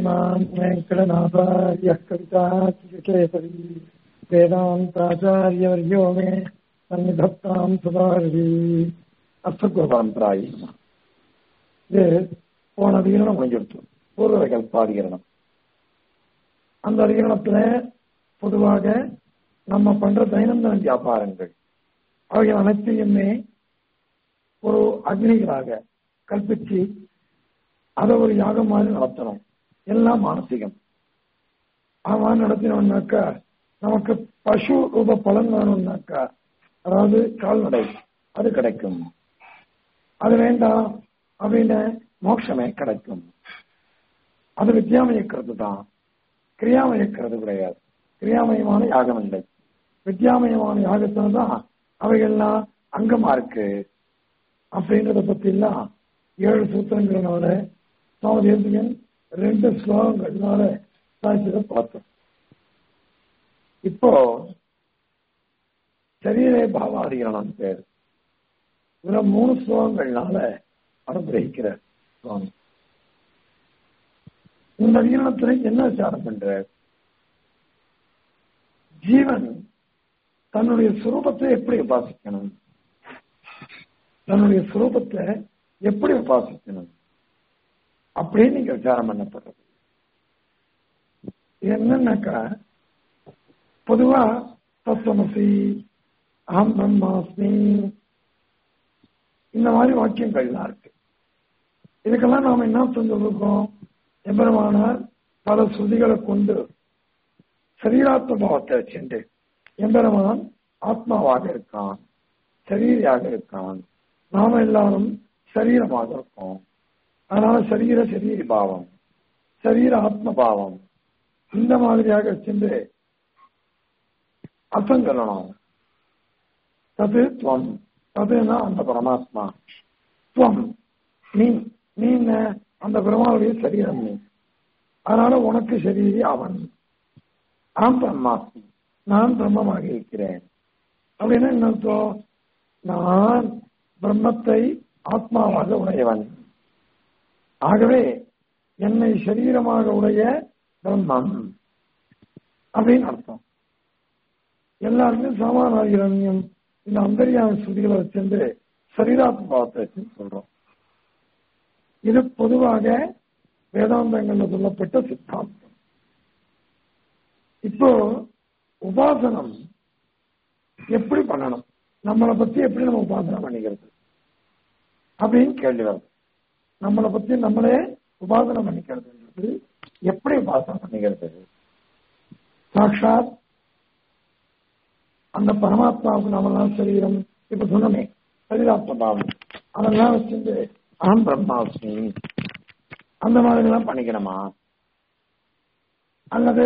श्रीमान् वेङ्कटनाथार्यः कविताचिकेसरी वेदान्ताचार्यवर्यो मे सन्निधत्तां सुधारதி அஸ்தகுருபரம்பராயி இது போன அதிகரணம் முடிஞ்சிருச்சு பூர்வ கல்பாதிகரணம் அந்த அதிகரணத்துல பொதுவாக நம்ம பண்ற தைனந்தன வியாபாரங்கள் அவைகள் அனைத்தையுமே ஒரு அக்னிகளாக கற்பிச்சு அதை ஒரு யாகம் மாதிரி நடத்தணும் எல்லாம் மானசீகம் அவன் நடத்தினோம்னாக்கா நமக்கு பசு ரூப பலன் வேணும்னாக்கா அதாவது கால்நடை அது கிடைக்கும் அது வேண்டாம் அப்படின்னு மோட்சமே கிடைக்கும் அது வித்யாமயக்கிறது தான் கிரியாமயக்கிறது கிடையாது கிரியாமயமான யாகம் இல்லை வித்யாமயமான யாகத்துல தான் அவைகள்லாம் அங்கமா இருக்கு அப்படின்றத பத்தி எல்லாம் ஏழு சூத்திரங்களினால சுவாமி தேசிகன் ரெண்டு ஸ்லோகங்கள்னால சாட்சியத்தை பார்த்தோம் இப்போ சரீரே பாவாதிகரணம் பேர் இதுல மூணு ஸ்லோகங்கள்னால அனுகிரகிக்கிறார் சுவாமி இந்த அதிகரணத்துல என்ன விசாரம் பண்ற ஜீவன் தன்னுடைய சுரூபத்தை எப்படி உபாசிக்கணும் தன்னுடைய சுரூபத்தை எப்படி உபாசிக்கணும் அப்படின்னு நீங்க விசாரம் பண்ணப்படுறது என்னன்னாக்கா பொதுவா தத்துவமசி அகம் பிரம்மாஸ்மி இந்த மாதிரி வாக்கியங்கள்லாம் இருக்கு இதுக்கெல்லாம் நாம என்ன சொல்லிருக்கோம் எம்பெருமானார் பல ஸ்ருதிகளை கொண்டு சரீராத்ம பாவத்தை வச்சுட்டு எம்பெருமான் ஆத்மாவாக இருக்கான் சரீரியாக இருக்கான் நாம எல்லாரும் சரீரமாக இருக்கோம் அதனால சரீர சரீரி பாவம் சரீர ஆத்ம பாவம் இந்த மாதிரியாக வச்சிருந்து அர்த்தம் சொல்லணும் தது துவம் ததுனா அந்த பரமாத்மா துவம் நீ நீ அந்த பெருமாளுடைய சரீரம் நீ அதனால உனக்கு சரீரி அவன் ஆம் பிரம்மாஸ்மி நான் பிரம்மமாக இருக்கிறேன் அப்படின்னா என்ன அர்த்தம் நான் பிரம்மத்தை ஆத்மாவாக உடையவன் ஆகவே என்னை சரீரமாக உடைய பிரம்மம் அப்படின்னு அர்த்தம் எல்லாருமே சமானாகிரண்யம் இந்த அந்தரியான ஸ்ருதிகளை வச்சிருந்து சரீராத்ம பாவத்தை வச்சு சொல்றோம் இது பொதுவாக வேதாந்தங்கள்ல சொல்லப்பட்ட சித்தாந்தம் இப்போ உபாசனம் எப்படி பண்ணணும் நம்மளை பத்தி எப்படி நம்ம உபாசனம் பண்ணிக்கிறது அப்படின்னு கேள்வி வருது நம்மளை பத்தி நம்மளே உபாசனம் பண்ணிக்கிறது எப்படி உபாசனம் பண்ணிக்கிறது சாட்சாத் அந்த பரமாத்மாவுக்கு நம்மளாம் சரீரம் இப்ப சொன்னமே சரீராத்ம பாவம் அதெல்லாம் வச்சிருந்து அகம் பிரம்மாஸ்மி அந்த மாதிரி எல்லாம் பண்ணிக்கணுமா அல்லது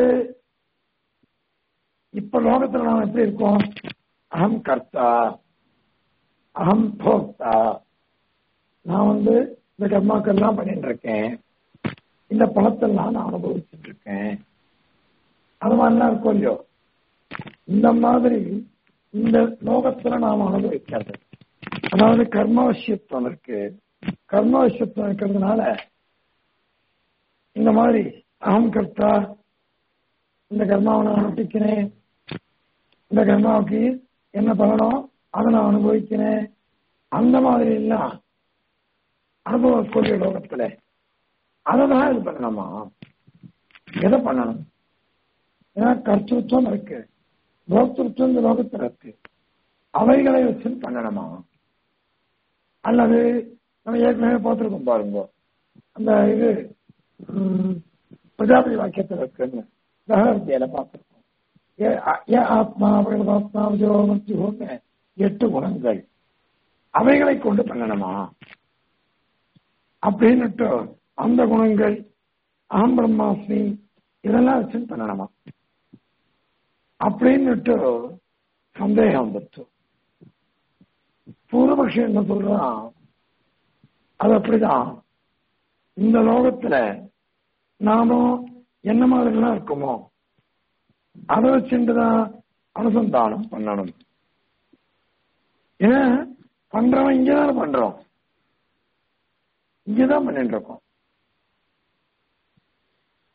இப்ப லோகத்துல நாம் எப்படி இருக்கோம் அகம் கர்த்தா அகம் போக்தா நான் வந்து இந்த கர்மாக்கள்லாம் பண்ணிட்டு இருக்கேன் இந்த பணத்தெல்லாம் நான் அனுபவிச்சுட்டு இருக்கேன் அது மாதிரிலாம் இருக்கும் இல்லையோ இந்த மாதிரி இந்த லோகத்துல நாம் அனுபவிக்கிறது அதாவது கர்மாவசியத்துவம் இருக்கு கர்மாவசியத்துவம் இருக்கிறதுனால இந்த மாதிரி அகம் கர்த்தா இந்த கர்மாவை நான் அனுப்பிக்கிறேன் இந்த கர்மாவுக்கு என்ன பலனோ அதை நான் அனுபவிக்கிறேன் அந்த மாதிரி எல்லாம் அனுபவக்கூடிய லோகத்துல அதை தான் இது பண்ணணுமா எதை பண்ணணும் ஏன்னா கர்த்தத்துவம் இருக்கு போக்திருத்தம் இந்த லோகத்துல இருக்கு அவைகளை வச்சு பண்ணணுமா அல்லது நம்ம ஏற்கனவே பார்த்துருக்கோம் பாருங்க அந்த இது பிரஜாபதி வாக்கியத்தில் இருக்குன்னு பகவத்கீதையில பார்த்துருக்கோம் ஆத்மா அவர்கள் ஆத்மா ஜோமத்தியோன்னு எட்டு குணங்கள் அவைகளை கொண்டு பண்ணணுமா அப்படின்னுட்டு அந்த குணங்கள் அகம் பிரம்மாஸ்மி இதெல்லாம் வச்சு பண்ணணுமா அப்படின்னுட்டு சந்தேகம் வந்துட்டு பூர்வபக்ஷி என்ன சொல்றான் அது அப்படிதான் இந்த லோகத்துல நாமும் என்ன மாதிரிலாம் இருக்குமோ அதை வச்சுட்டுதான் அனுசந்தானம் பண்ணணும் ஏன்னா பண்றவன் இங்கதானே பண்றோம் இங்கதான் பண்ணிட்டு இருக்கோம்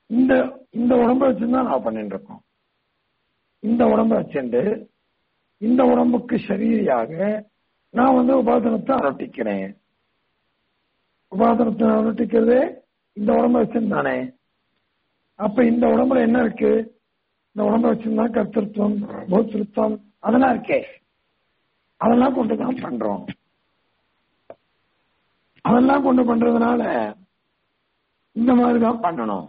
இந்த இந்த உடம்ப வச்சுதான் நான் பண்ணிட்டு இருக்கோம் இந்த உடம்ப வச்சுட்டு இந்த உடம்புக்கு சரீரியாக நான் வந்து உபாதனத்தை அனுட்டிக்கிறேன் உபாதனத்தை அனுட்டிக்கிறது இந்த உடம்ப வச்சிருந்தானே அப்ப இந்த உடம்புல என்ன இருக்கு இந்த உடம்ப வச்சிருந்தா கர்த்தத்துவம் போத்திருத்தம் அதெல்லாம் இருக்கே அதெல்லாம் கொண்டு தான் பண்றோம் அதெல்லாம் கொண்டு பண்றதுனால இந்த மாதிரி தான் பண்ணணும்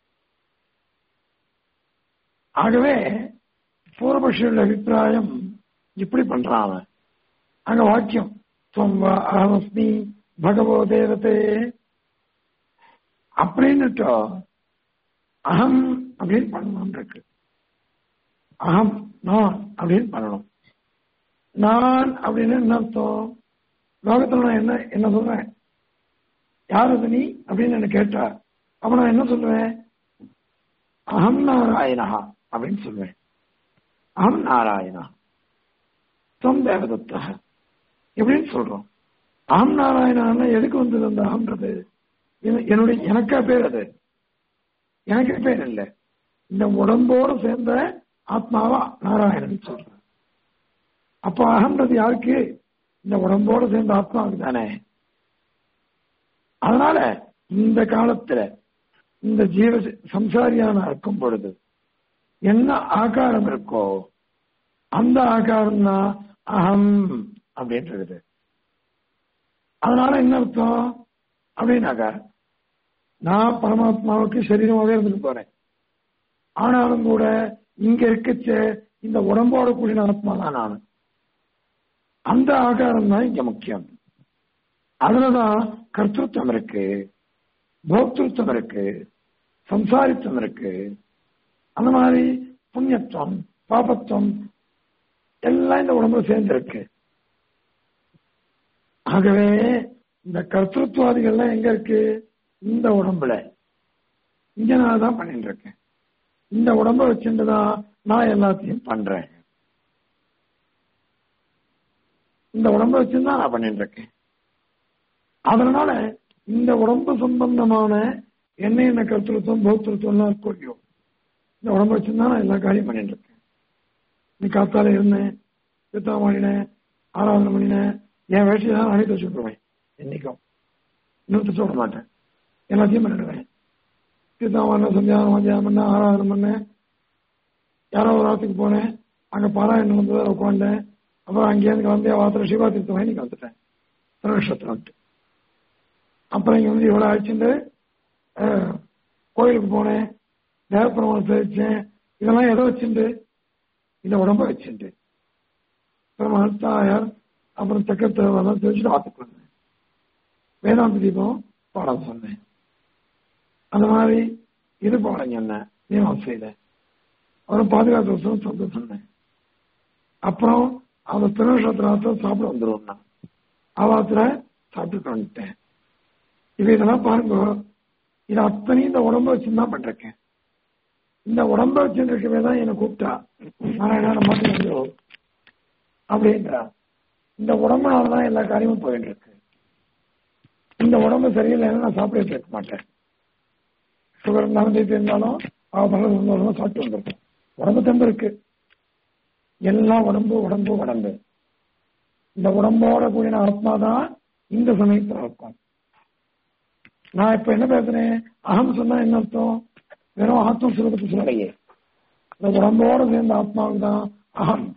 ஆகவே பூர்வபக்ஷியோட அபிப்பிராயம் இப்படி பண்றான் அவன் அங்க வாக்கியம் துவம் வா அகமஸ்மி பகவோ தேவதே அப்படின்னுட்டோ அகம் அப்படின்னு பண்ணணும் இருக்கு அகம் நான் அப்படின்னு பண்ணணும் நான் அப்படின்னு என்ன அர்த்தம் லோகத்துல நான் என்ன என்ன சொல்றேன் யார் அது நீ அப்படின்னு என்ன கேட்டா அப்ப நான் என்ன சொல்லுவேன் அகம் நாராயணா அப்படின்னு சொல்லுவேன் அகம் நாராயணா தொம் தேவதத்தா எப்படின்னு சொல்றோம் அகம் நாராயணான்னு எதுக்கு வந்தது அந்த அகம்ன்றது என்ன- என்னுடைய எனக்கா பேர் அது எனக்கு பேர் இல்லை இந்த உடம்போடு சேர்ந்த ஆத்மாவா நாராயணன் சொல்றேன் அப்ப அகம்ன்றது யாருக்கு இந்த உடம்போடு சேர்ந்த ஆத்மாவுக்கு தானே அதனால இந்த காலத்துல இந்த ஜீவ சம்சாரியான இருக்கும் பொழுது என்ன ஆகாரம் இருக்கோ அந்த ஆகாரம் தான் அகம் அப்படின்றது அதனால என்ன அர்த்தம் அப்படின்னாக்கா நான் பரமாத்மாவுக்கு சரீரமாவே இருந்துட்டு போறேன் ஆனாலும் கூட இங்க இருக்கச்ச இந்த உடம்போட கூடிய ஆத்மா தான் நான் அந்த ஆகாரம் தான் இங்க முக்கியம் அதுலதான் கர்த்தத்துவம் இருக்கு போக்திருத்தம் இருக்கு சம்சாரித்துவம் இருக்கு அந்த மாதிரி புண்ணியத்துவம் பாபத்துவம் எல்லாம் இந்த உடம்புல சேர்ந்திருக்கு ஆகவே இந்த கர்த்தத்துவாதிகள்லாம் எங்க இருக்கு இந்த உடம்புல இங்க நான் தான் பண்ணிட்டு இருக்கேன் இந்த உடம்ப வச்சுட்டு தான் நான் எல்லாத்தையும் பண்றேன் இந்த உடம்ப வச்சுதான் நான் பண்ணிட்டு இருக்கேன் அதனால இந்த உடம்பு சம்பந்தமான என்ன என்ன கருத்துருத்தம் பௌத்திருத்தம் எல்லாம் இருக்கோ இல்லையோ இந்த உடம்ப வச்சுதான் நான் எல்லா காரியம் பண்ணிட்டு இருக்கேன் நீ காத்தால இருந்தேன் சித்தா பண்ணினேன் ஆராதனை பண்ணினேன் என் வேட்டையை தான் அழைத்து வச்சுருவேன் என்னைக்கும் இன்னொருத்த சொல்ல மாட்டேன் எல்லாத்தையும் பண்ணிடுவேன் சித்தாமான சந்தியானம் மத்தியானம் பண்ண ஆராதனை பண்ணேன் யாரோ ஒரு ஆத்துக்கு போனேன் அங்க பாராயணம் வந்து உட்காந்தேன் அப்புறம் அங்கேயிருந்து கிளம்பி வாரத்தில் சிவா தீர்த்தம் இன்னைக்கு வந்துட்டேன் திருநட்சத்திரம் வந்துட்டு அப்புறம் இங்க வந்து இவ்வளவு அழைச்சிட்டு அஹ், கோயிலுக்கு போனேன் தேவப்பெருமாள் தெரிவிச்சேன் இதெல்லாம் எதை வச்சுட்டு இந்த உடம்ப வச்சுட்டு பெருமாள் தாயார் அப்புறம் சக்கரத்தெல்லாம் தெரிவிச்சுட்டு ஆத்துக்கு வந்தேன் வேதாந்த தீபம் பாடம் சொன்னேன் அந்த மாதிரி இது பாடம் சொன்னேன் மீமாசையில அப்புறம் பாதுகாப்பு வருஷம் சொல்ல சொன்னேன் அப்புறம் அந்த திருநட்சத்திரத்தை சாப்பிட வந்துருவோம் நான் அவாத்துல சாப்பிட்டு வந்துட்டேன் இப்ப இதெல்லாம் பாருங்க இது அத்தனையும் இந்த உடம்ப வச்சுதான் பண்றேன் இந்த உடம்ப வச்சுருக்கவே தான் என்னை கூப்பிட்டா நாராயணா நம்ம வந்துடும் அப்படின்றா இந்த உடம்புனாலதான் எல்லா காரியமும் போயிட்டு இருக்கு இந்த உடம்பு சரியில்லைன்னா நான் சாப்பிட இருக்க மாட்டேன் சுகர் இருந்தாலும் பிபி இருந்தாலும் அவ பகல் இருந்தாலும் சாப்பிட்டு வந்திருக்கேன் உடம்பு தெம்பு இருக்கு எல்லாம் உடம்பு உடம்பு உடம்பு இந்த உடம்போட கூடிய ஆத்மா தான் இந்த சமயத்தில் இருக்கும் நான் இப்ப என்ன பேசுறேன் அகம் சொன்னா என்ன அர்த்தம் வெறும் ஆத்ம சுரூபத்தை சொல்லலையே இந்த உடம்போட சேர்ந்த ஆத்மாவுக்கு தான் அகம்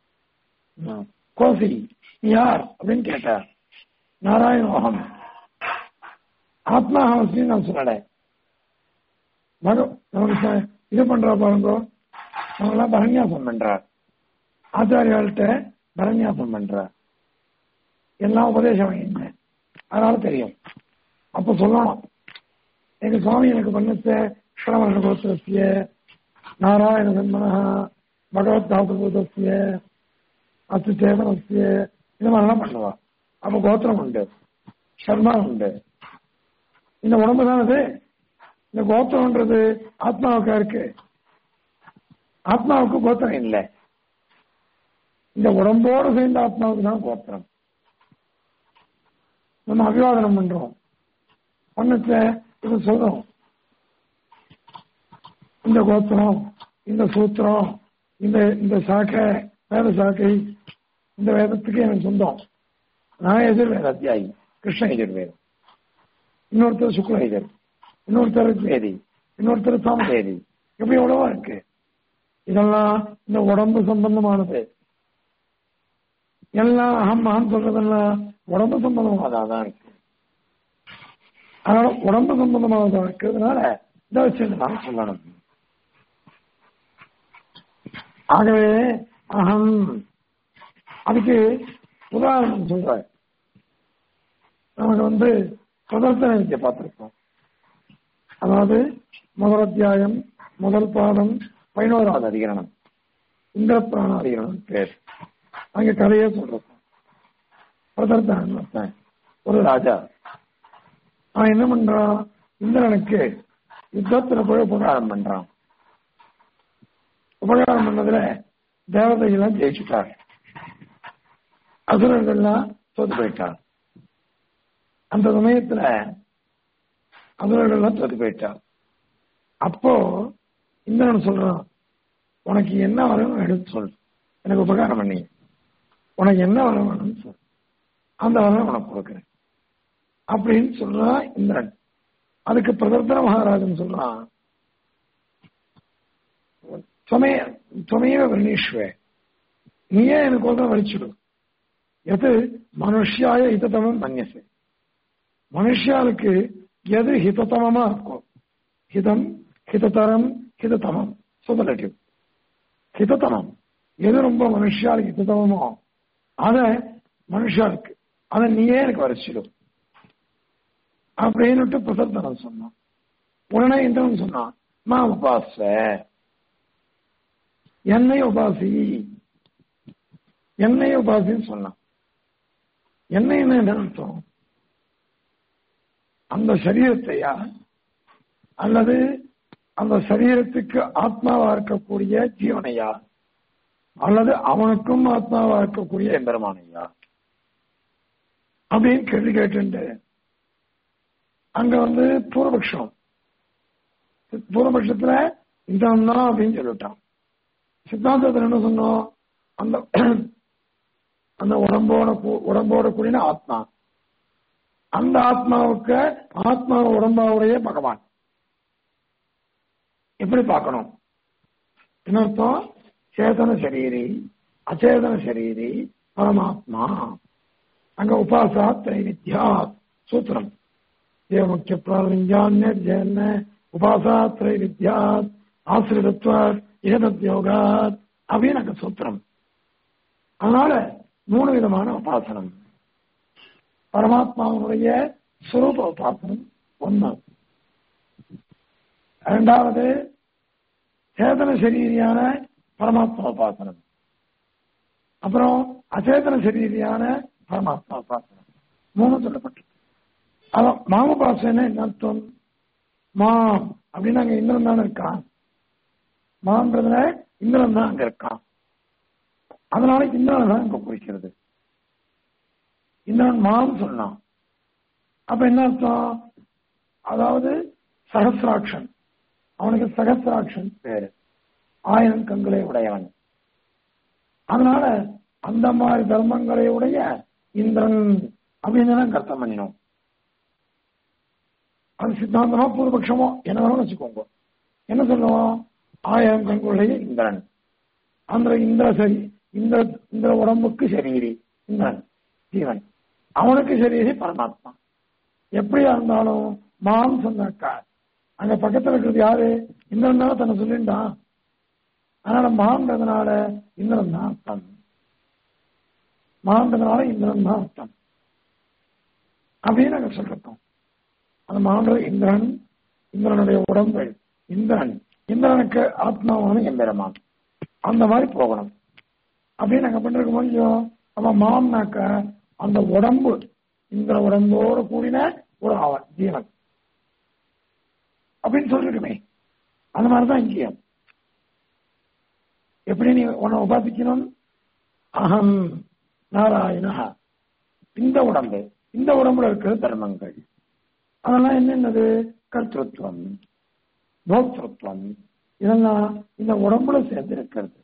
கோசி நீ யார் அப்படின்னு கேட்டார் நாராயண அகம் ஆத்மா அகம் நான் சொல்லலை மக நமக்கு ச- இது பண்றா பாருங்க அவங்களாம் பரநியாசம் பண்றார் ஆச்சாரியாள்கிட்ட பரநியாசம் பண்றார் எல்லாம் உபதேசம் வாங்கிங்க அதனால தெரியும் அப்ப சொல்லணும் எங்க சுவாமி எனக்கு பண்ணத்த ஸ்ரவண கோத்திரஸ்ய நாராயண சன்மன பகவத் தாபூதஸ்ய அத்து சேதனஸ்ய இந்த மாதிரிலாம் பண்ணுவா அப்ப கோத்திரம் உண்டு சர்மா உண்டு இந்த உடம்பு தான் அது இந்த கோத்திரம்ன்றது ஆத்மாவுக்கா இருக்கு ஆத்மாவுக்கு கோத்திரம் இல்லை இந்த உடம்போடு சேர்ந்த ஆத்மாவுக்கு தான் கோத்திரம் நம்ம அபிவாதனம் பண்றோம் பண்ணச்ச இது சொல்றோம் இந்த கோத்திரம் இந்த சூத்திரம் இந்த இந்த சாக்கை வேத சாக்கை இந்த வேதத்துக்கு எனக்கு சொந்தம் நான் எதிர்வேத அத்தியாயி கிருஷ்ண எதிர்வேதம் இன்னொருத்தர் சுக்ல எதிர் இன்னொருத்தர் வேதி இன்னொருத்தர் சாமவேதி இப்படி எவ்வளவா இருக்கு இதெல்லாம் இந்த உடம்பு சம்பந்தமானது எல்லாம் அகம் அகம் சொல்றதெல்லாம் உடம்பு சம்பந்தமானதா தான் இருக்கு அதனால உடம்பு சம்பந்தமானதா இருக்கிறதுனால இதை வச்சு நான் சொல்லணும் ஆகவே அகம் அதுக்கு உதாரணம் சொல்றேன் நமக்கு வந்து பிரதர்த்தன வித்தியை பார்த்திருக்கோம் அதாவது முதல் அத்தியாயம் முதல் பாதம் பதினோராவது அதிகரணம் இந்திர பிராண அதிகரணம் பேர் அங்க கதையே சொல்றோம் பிரதர்த்தன ஒரு ராஜா அவன் என்ன பண்றான் இந்திரனுக்கு யுத்தத்துல போய் உபகாரம் பண்றான் உபகாரம் பண்ணதுல தேவதைகள்லாம் ஜெயிச்சுட்டார் அசுரர்கள்லாம் தோத்து போயிட்டார் அந்த சமயத்துல அசுரர்கள்லாம் தோத்து போயிட்டார் அப்போ இந்திரன் சொல்றான் உனக்கு என்ன வரணும் எடுத்து சொல் எனக்கு உபகாரம் பண்ணி உனக்கு என்ன வரம் வேணும்னு சொல் அந்த வரம் உனக்கு கொடுக்குறேன் அப்படின்னு சொல்றான் இந்திரன் அதுக்கு பிரதர்த்தன மகாராஜன் சொல்றான் துணைய துணையவ வர்ணீஸ்வே நீயே எனக்கு ஒருத்தன் வலிச்சுடு எது மனுஷியாய ஹிததமம் மன்யசு மனுஷியாளுக்கு எது ஹிததமமா இருக்கும் ஹிதம் ஹிததரம் ஹிததமம் சூப்பர்லேட்டிவ் ஹிததமம் எது ரொம்ப மனுஷியாளுக்கு ஹிததமமோ அத மனுஷாளுக்கு அதை நீயே எனக்கு வரைச்சிடும் அப்படின்னுட்டு பிரசத்தனம் சொன்னான் உடனே இந்திரன் சொன்னான் மா உபாச என்னை உபாசி என்னை உபாசின்னு சொன்னான் என்ன என்ன அர்த்தம் அந்த சரீரத்தையா அல்லது அந்த சரீரத்துக்கு ஆத்மாவா இருக்கக்கூடிய ஜீவனையா அல்லது அவனுக்கும் ஆத்மாவா இருக்கக்கூடிய எம்பெருமானையா அப்படின்னு கேள்வி கேட்டு அங்க வந்து பூர்வபக்ஷம் பூர்வபக்ஷத்துல இதான் தான் அப்படின்னு சொல்லிட்டான் சித்தாந்தத்தில் என்ன சொன்னோம் அந்த அந்த உடம்போட உடம்போட கூடின ஆத்மா அந்த ஆத்மாவுக்கு ஆத்மா உடம்பாவுடைய பகவான் எப்படி பார்க்கணும் என்னர்த்தம் சேதன சரீரி அச்சேதன சரீரி பரமாத்மா அங்க உபாசா திரைவித்யா சூத்திரம் தேவ முக்கிய பிராரஞ்சான்ய உபாசா திரைவித்யா ஆசிரியத்வாத் ஏதத்யோகாத் அப்படின்னு அங்க சூத்திரம் அதனால மூணு விதமான உபாசனம் பரமாத்மாவுடைய சுரூப உபாசனம் ஒன்று இரண்டாவது சேதன சரீரியான பரமாத்மா உபாசனம் அப்புறம் அச்சேதன சரீரியான பரமாத்மா உபாசனம் மூணு சொல்லப்பட்டு அதான் மாமுபாசனை என்ன அர்த்தம் மாம் அப்படின்னு அங்க இந்திரன் தானே இருக்கான் மான்றதுல இந்திரன் தான் அங்க இருக்கான் அதனால இந்திரன் தான் அங்க குறிக்கிறது இந்திரன் மாம் சொன்னான் அப்ப என்ன அர்த்தம் அதாவது சகசிராட்சன் அவனுக்கு சகசிராட்சன் பேரு ஆயிரம் கண்களை உடையவன் அதனால அந்த மாதிரி தர்மங்களை உடைய இந்திரன் அப்படின்னு தான் அர்த்தம் பண்ணினோம் அது சித்தாந்தமா பூர்வபட்சமோ என்ன வேணும் வச்சுக்கோங்க என்ன சொல்லுவோம் ஆயிரம் கண்களுடைய இந்திரன் அந்த இந்திர சரி இந்த இந்த உடம்புக்கு சரீரி இந்திரன் ஜீவன் அவனுக்கு சரீரி பரமாத்மா எப்படியா இருந்தாலும் மாம் சொன்னாக்கா அங்க பக்கத்துல இருக்கிறது யாரு இந்திரன் தான் தன்னை சொல்லிண்டான் அதனால மான்றதுனால இந்திரன் தான் அர்த்தம் மான்றதுனால இந்திரன் தான் அர்த்தம் அப்படின்னு நாங்க சொல்றோம் அந்த மான்ற இந்திரன் இந்திரனுடைய உடம்பு இந்திரன் இந்திரனுக்கு ஆத்மாவான எம்பெருமான் அந்த மாதிரி போகணும் அப்படின்னு நாங்க பண்ணிருக்க முடியும் அவன் மாம்னாக்க அந்த உடம்பு இந்த உடம்போடு கூடின ஒரு அவன் ஜீவன் அப்படின்னு சொல்லிருக்குமே அந்த மாதிரிதான் இங்கேயும் எப்படி நீ உன்னை உபாசிக்கணும் அகம் நாராயணா இந்த உடம்பு இந்த உடம்புல இருக்கிற தர்மங்கள் அதெல்லாம் என்னென்னது கர்த்தத்துவம் போக்திருத்துவம் இதெல்லாம் இந்த உடம்புல சேர்ந்து இருக்கிறது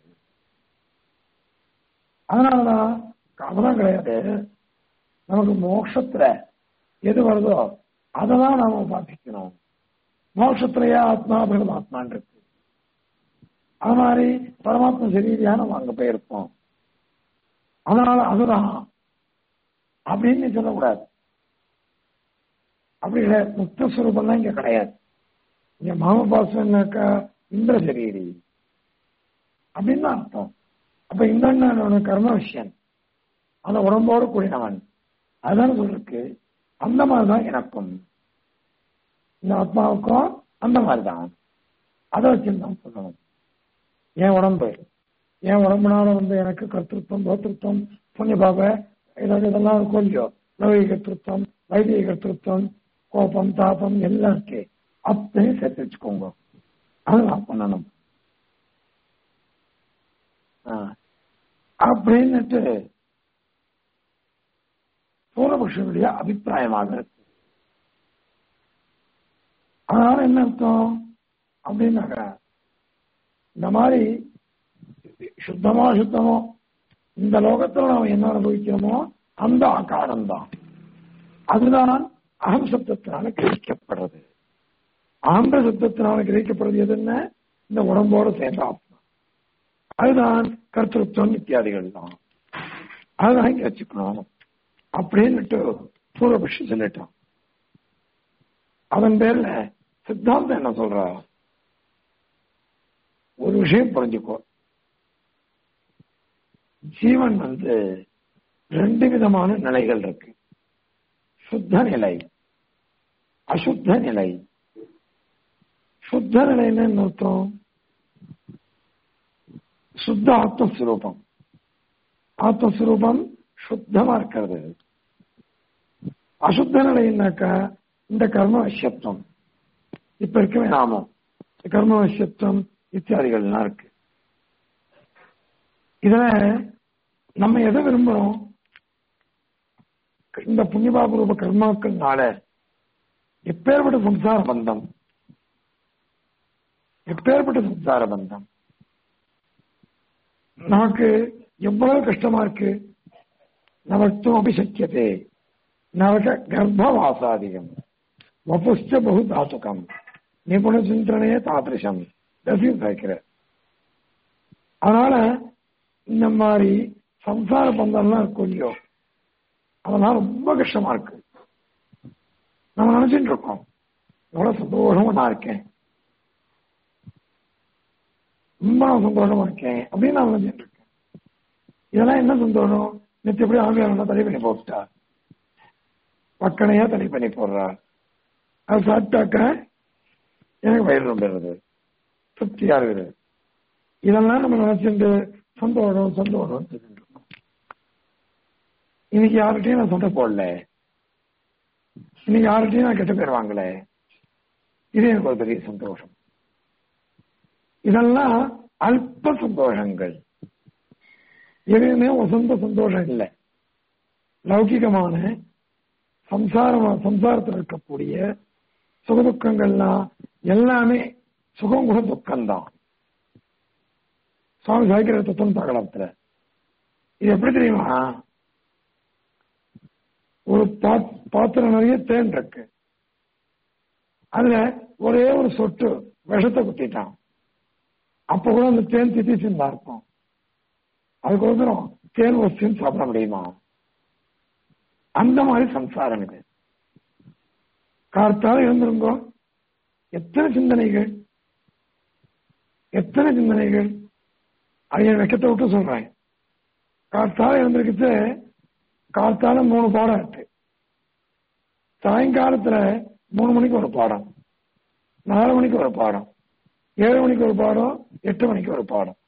அதனாலதான் கவனம் கிடையாது நமக்கு மோட்சத்துல எது வருதோ அதெல்லாம் நாம உபாசிக்கணும் மோட்சத்திலேயே ஆத்மா பரமாத்மான் இருக்கு அது மாதிரி பரமாத்மா சரீரியா நம்ம அங்க போயிருப்போம் அதனால அதுதான் அப்படின்னு நீ சொல்லக்கூடாது அப்படி கிடையாது முக்த சுரூபம்லாம் இங்க கிடையாது இங்க மாமபாசனாக்கா இந்திர சரீரி அப்படின்னு தான் அர்த்தம் அப்ப இந்திரன் கர்ம விஷயம் அந்த உடம்போடு கூடினவன் அதுதான் சொல்லிருக்கு அந்த மாதிரிதான் எனக்கும் இந்த ஆத்மாவுக்கும் அந்த மாதிரிதான் அதை வச்சுதான் சொல்லணும் என் உடம்பு என் உடம்புனால வந்து எனக்கு கர்த்திருத்தம் போத்திருத்தம் புண்ணிய பாப ஏதாவது இதெல்லாம் இருக்கும் இல்லையோ லௌகிக கர்த்திருத்தம் வைதிக கர்த்திருத்தம் கோபம் தாபம் எல்லாம் இருக்கு அத்தனையும் சேர்த்து வச்சுக்கோங்க அதெல்லாம் பண்ணணும் அப்படின்னுட்டு பூர்வபக்ஷனுடைய அபிப்பிராயமாக இருக்கு அதனால என்ன அர்த்தம் அப்படின்னாக்க இந்த மாதிரி சுத்தமா சுத்தமோ இந்த லோகத்துல நாம் என்ன அனுபவிக்கிறோமோ அந்த ஆகாரம் தான் அதுதான் அகம் சப்தத்தினால கிரகிக்கப்படுறது ஆந்திர சப்தத்தினால கிரகிக்கப்படுறது எதுன்னு இந்த உடம்போட சேர்ந்த ஆத்மா அதுதான் கர்த்தத்துவம் இத்தியாதிகள் தான் அதுதான் இங்க வச்சுக்கணும் அப்படின்னுட்டு பூர்வபக்ஷி சொல்லிட்டான் அதன் பேர்ல சித்தாந்தம் என்ன சொல்றா ஒரு விஷயம் புரிஞ்சுக்கோ ஜீவன் வந்து ரெண்டு விதமான நிலைகள் இருக்கு சுத்த நிலை அசுத்த நிலை சுத்த நிலைன்னு என்ன அர்த்தம் சுத்த ஆத்மஸ்வரூபம் ஆத்மஸ்வரூபம் சுத்தமா இருக்கிறது அசுத்த நிலைன்னாக்கா இந்த கர்ம வசியத்துவம் இப்ப இருக்கவே நாமம் கர்ம வசியத்துவம் இத்தியாதிகள்லாம் இருக்கு இதுல நம்ம எதை விரும்புறோம் இந்த புண்ணியபாபரூப கர்மாக்கள்னால எப்பேற்பட்ட சம்சார பந்தம் எப்பேற்பட்ட சம்சார பந்தம் நமக்கு எவ்வளவு கஷ்டமா இருக்கு நமக்கும் அபிசக்கியதே நரக கர்ப்பவாசாதிகம் வபுஷ்ட பகு தாத்துகம் நிபுண சிந்தனையே தாதிருஷம் தசியம் கேட்கிற அதனால இந்த மாதிரி சம்சார பந்தம்லாம் இருக்கும் இல்லையோ அதெல்லாம் ரொம்ப கஷ்டமா இருக்கு நம்ம நினைச்சிட்டு இருக்கோம் எவ்வளவு சந்தோஷமா நான் இருக்கேன் ரொம்ப நான் சந்தோஷமா இருக்கேன் அப்படின்னு நான் நினைச்சிட்டு இருக்கேன் இதெல்லாம் என்ன சந்தோஷம் நேற்று எப்படி ஆமியார் தடை பண்ணி போட்டுட்டா பக்கனையா தடை பண்ணி போடுறா அது சாப்பிட்டாக்க எனக்கு வயிறு ரொம்பிடுறது திருப்தியா இருக்குது இதெல்லாம் நம்ம நினைச்சிட்டு சந்தோஷம் சந்தோஷம் சொல்லிட்டு இருக்கோம் இன்னைக்கு யார்கிட்டயும் நான் சண்டை போடல இன்னைக்கு யார்கிட்டயும் நான் கெட்ட பேர் வாங்கல இது எனக்கு ஒரு பெரிய சந்தோஷம் இதெல்லாம் அல்ப சந்தோஷங்கள் எதுவுமே வசந்த சந்தோஷம் இல்லை லௌகிகமான சம்சாரம் சம்சாரத்தில் இருக்கக்கூடிய சுகதுக்கங்கள்லாம் எல்லாமே சுகம் கூட துக்கம்தான் சுவாமி சாய்க்கிற தத்துவம் தகலத்துல இது எப்படி தெரியுமா ஒரு பாத்திரம் நிறைய தேன் இருக்கு அதுல ஒரே ஒரு சொட்டு விஷத்தை குத்திட்டான் அப்ப கூட அந்த தேன் தித்திச்சுன்னு தான் இருக்கும் அதுக்கோசரம் தேன் வச்சுன்னு சாப்பிட முடியுமா அந்த மாதிரி சம்சாரம் இது கார்த்தால இருந்திருங்கோ எத்தனை சிந்தனைகள் எத்தனை சிந்தனைகள் அதை வெக்கத்தை விட்டு சொல்றேன் கார்த்தால இருந்திருக்கிட்டு கார்த்தால மூணு பாடம் இருக்கு சாயங்காலத்துல மூணு மணிக்கு ஒரு பாடம் நாலு மணிக்கு ஒரு பாடம் ஏழு மணிக்கு ஒரு பாடம் எட்டு மணிக்கு ஒரு பாடம்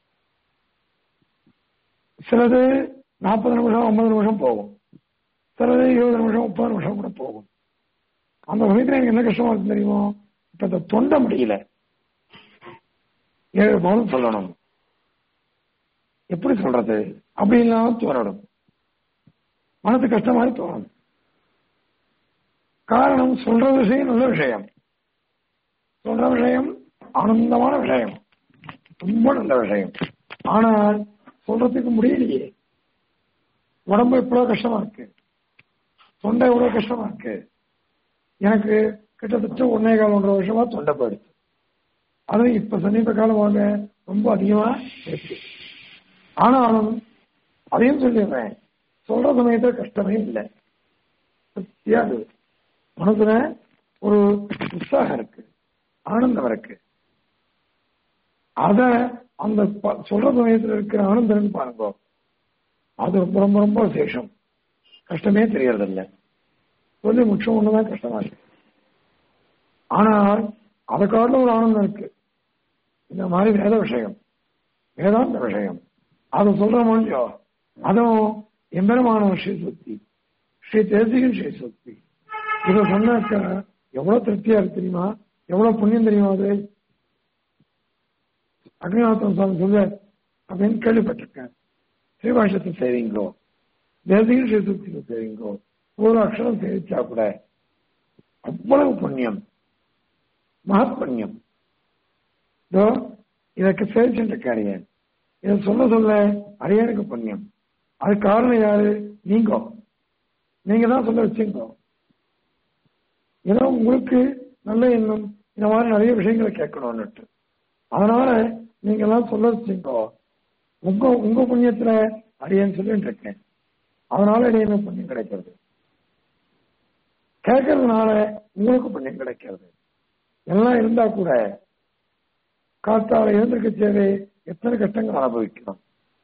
சிலது நாற்பது நிமிஷம் ஐம்பது நிமிஷம் போகும் சிலது இருபது நிமிஷம் முப்பது நிமிஷம் கூட போகும் அந்த சமயத்துல எனக்கு என்ன கஷ்டமா இருக்கு தெரியுமோ இப்ப இந்த தொண்டை முடியல ஏழு பவுன் சொல்லணும் எப்படி சொல்றது அப்படின்லாம் தோறடும் மனது கஷ்டமாய் தோணும் காரணம் சொல்ற விஷயம் நல்ல விஷயம் சொல்ற விஷயம் ஆனந்தமான விஷயம் ரொம்ப நல்ல விஷயம் ஆனால் சொல்றதுக்கு முடியலையே உடம்பு இவ்வளவு கஷ்டமா இருக்கு தொண்டை இவ்வளவு கஷ்டமா இருக்கு எனக்கு கிட்டத்தட்ட ஒன்னே கால் ஒன்றரை வருஷமா தொண்டை போயிடுச்சு அதுவும் இப்ப சமீப காலமாக ரொம்ப அதிகமா இருக்கு ஆனாலும் அதையும் சொல்லிடுறேன் சொல்ற சமயத்துல கஷ்டமே இல்லை திருப்தியா இருக்கு. மனசுல ஒரு உற்சாகம் இருக்கு ஆனந்தம் இருக்கு அத அந்த ப- சொல்ற சமயத்துல இருக்கிற ஆனந்தம் பாருங்க அது ரொம்ப ரொம்ப ரொம்ப விசேஷம் கஷ்டமே தெரியறதில்ல சொல்லி முற்றம் ஒண்ணுதான் கஷ்டமா இருக்கு ஆனால் அதை காட்டிலும் ஒரு ஆனந்தம் இருக்கு இந்த மாதிரி வேத விஷயம் வேதாந்த விஷயம் அதை சொல்ற முடியோ அதுவும் எம்பெருமான ஸ்ரீ சுத்தி ஸ்ரீ தேசிகன் ஸ்ரீ சுத்தி இதை சொன்னாக்க எவ்வளவு திருப்தியா இருக்கு தெரியுமா எவ்வளவு புண்ணியம் தெரியுமா அது அக்னிநாதன் சுவாமி சொல்ல அப்படின்னு கேள்விப்பட்டிருக்கேன் ஸ்ரீபாஷத்தை செய்வீங்களோ தேசிகன் ஸ்ரீ சுத்தியை செய்வீங்களோ ஒரு அக்ஷரம் சேவிச்சா கூட அவ்வளவு புண்ணியம் மகத் புண்ணியம் இதோ இதற்கு சேவிச்சுட்டு அடியேன் இதை சொல்ல சொல்ல அடியனுக்கு புண்ணியம் அது காரணம் யாரு நீங்க நீங்க தான் சொல்ல வச்சீங்க ஏதோ உங்களுக்கு நல்ல எண்ணம் இந்த மாதிரி நிறைய விஷயங்களை கேட்கணும்னுட்டு அதனால நீங்க எல்லாம் சொல்ல வச்சீங்க உங்க உங்க புண்ணியத்துல அடியேன்னு சொல்லிட்டு இருக்கேன் அதனால அடியனுக்கு புண்ணியம் கிடைக்கிறது கேட்கறதுனால உங்களுக்கு புண்ணியம் கிடைக்கிறது எல்லாம் இருந்தா கூட காத்தால எழுந்திருக்க தேவை எத்தனை கஷ்டங்கள் அனுபவிக்கணும்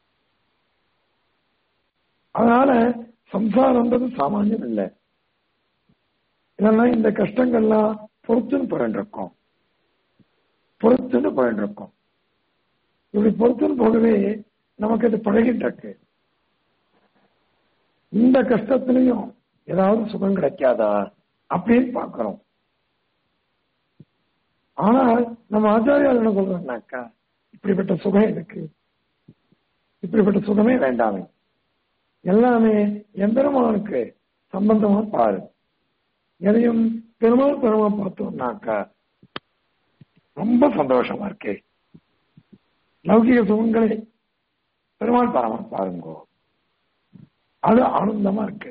அதனால சம்சாரம்ன்றது சாமானியம் இல்லை இதெல்லாம் இந்த கஷ்டங்கள்லாம் பொறுத்துன்னு போயிட்டு இருக்கோம் பொறுத்துன்னு போயிட்டு இருக்கோம் இப்படி பொறுத்துன்னு போகவே நமக்கு அது பழகிட்டு இருக்கு இந்த கஷ்டத்திலையும் ஏதாவது சுகம் கிடைக்காதா அப்படின்னு பார்க்கிறோம் ஆனால் நம்ம ஆச்சாரியால் என்ன சொல்றோம்னாக்கா இப்படிப்பட்ட சுகம் இருக்கு இப்படிப்பட்ட சுகமே வேண்டாமே எல்லாமே எம்பெருமானுக்கு சம்பந்தமா பாரு எதையும் பெருமாள் பெருமா பார்த்தோம்னாக்கா ரொம்ப சந்தோஷமா இருக்கு லௌகிக சுகங்களை பெருமாள் பரமா பாருங்க அது ஆனந்தமா இருக்கு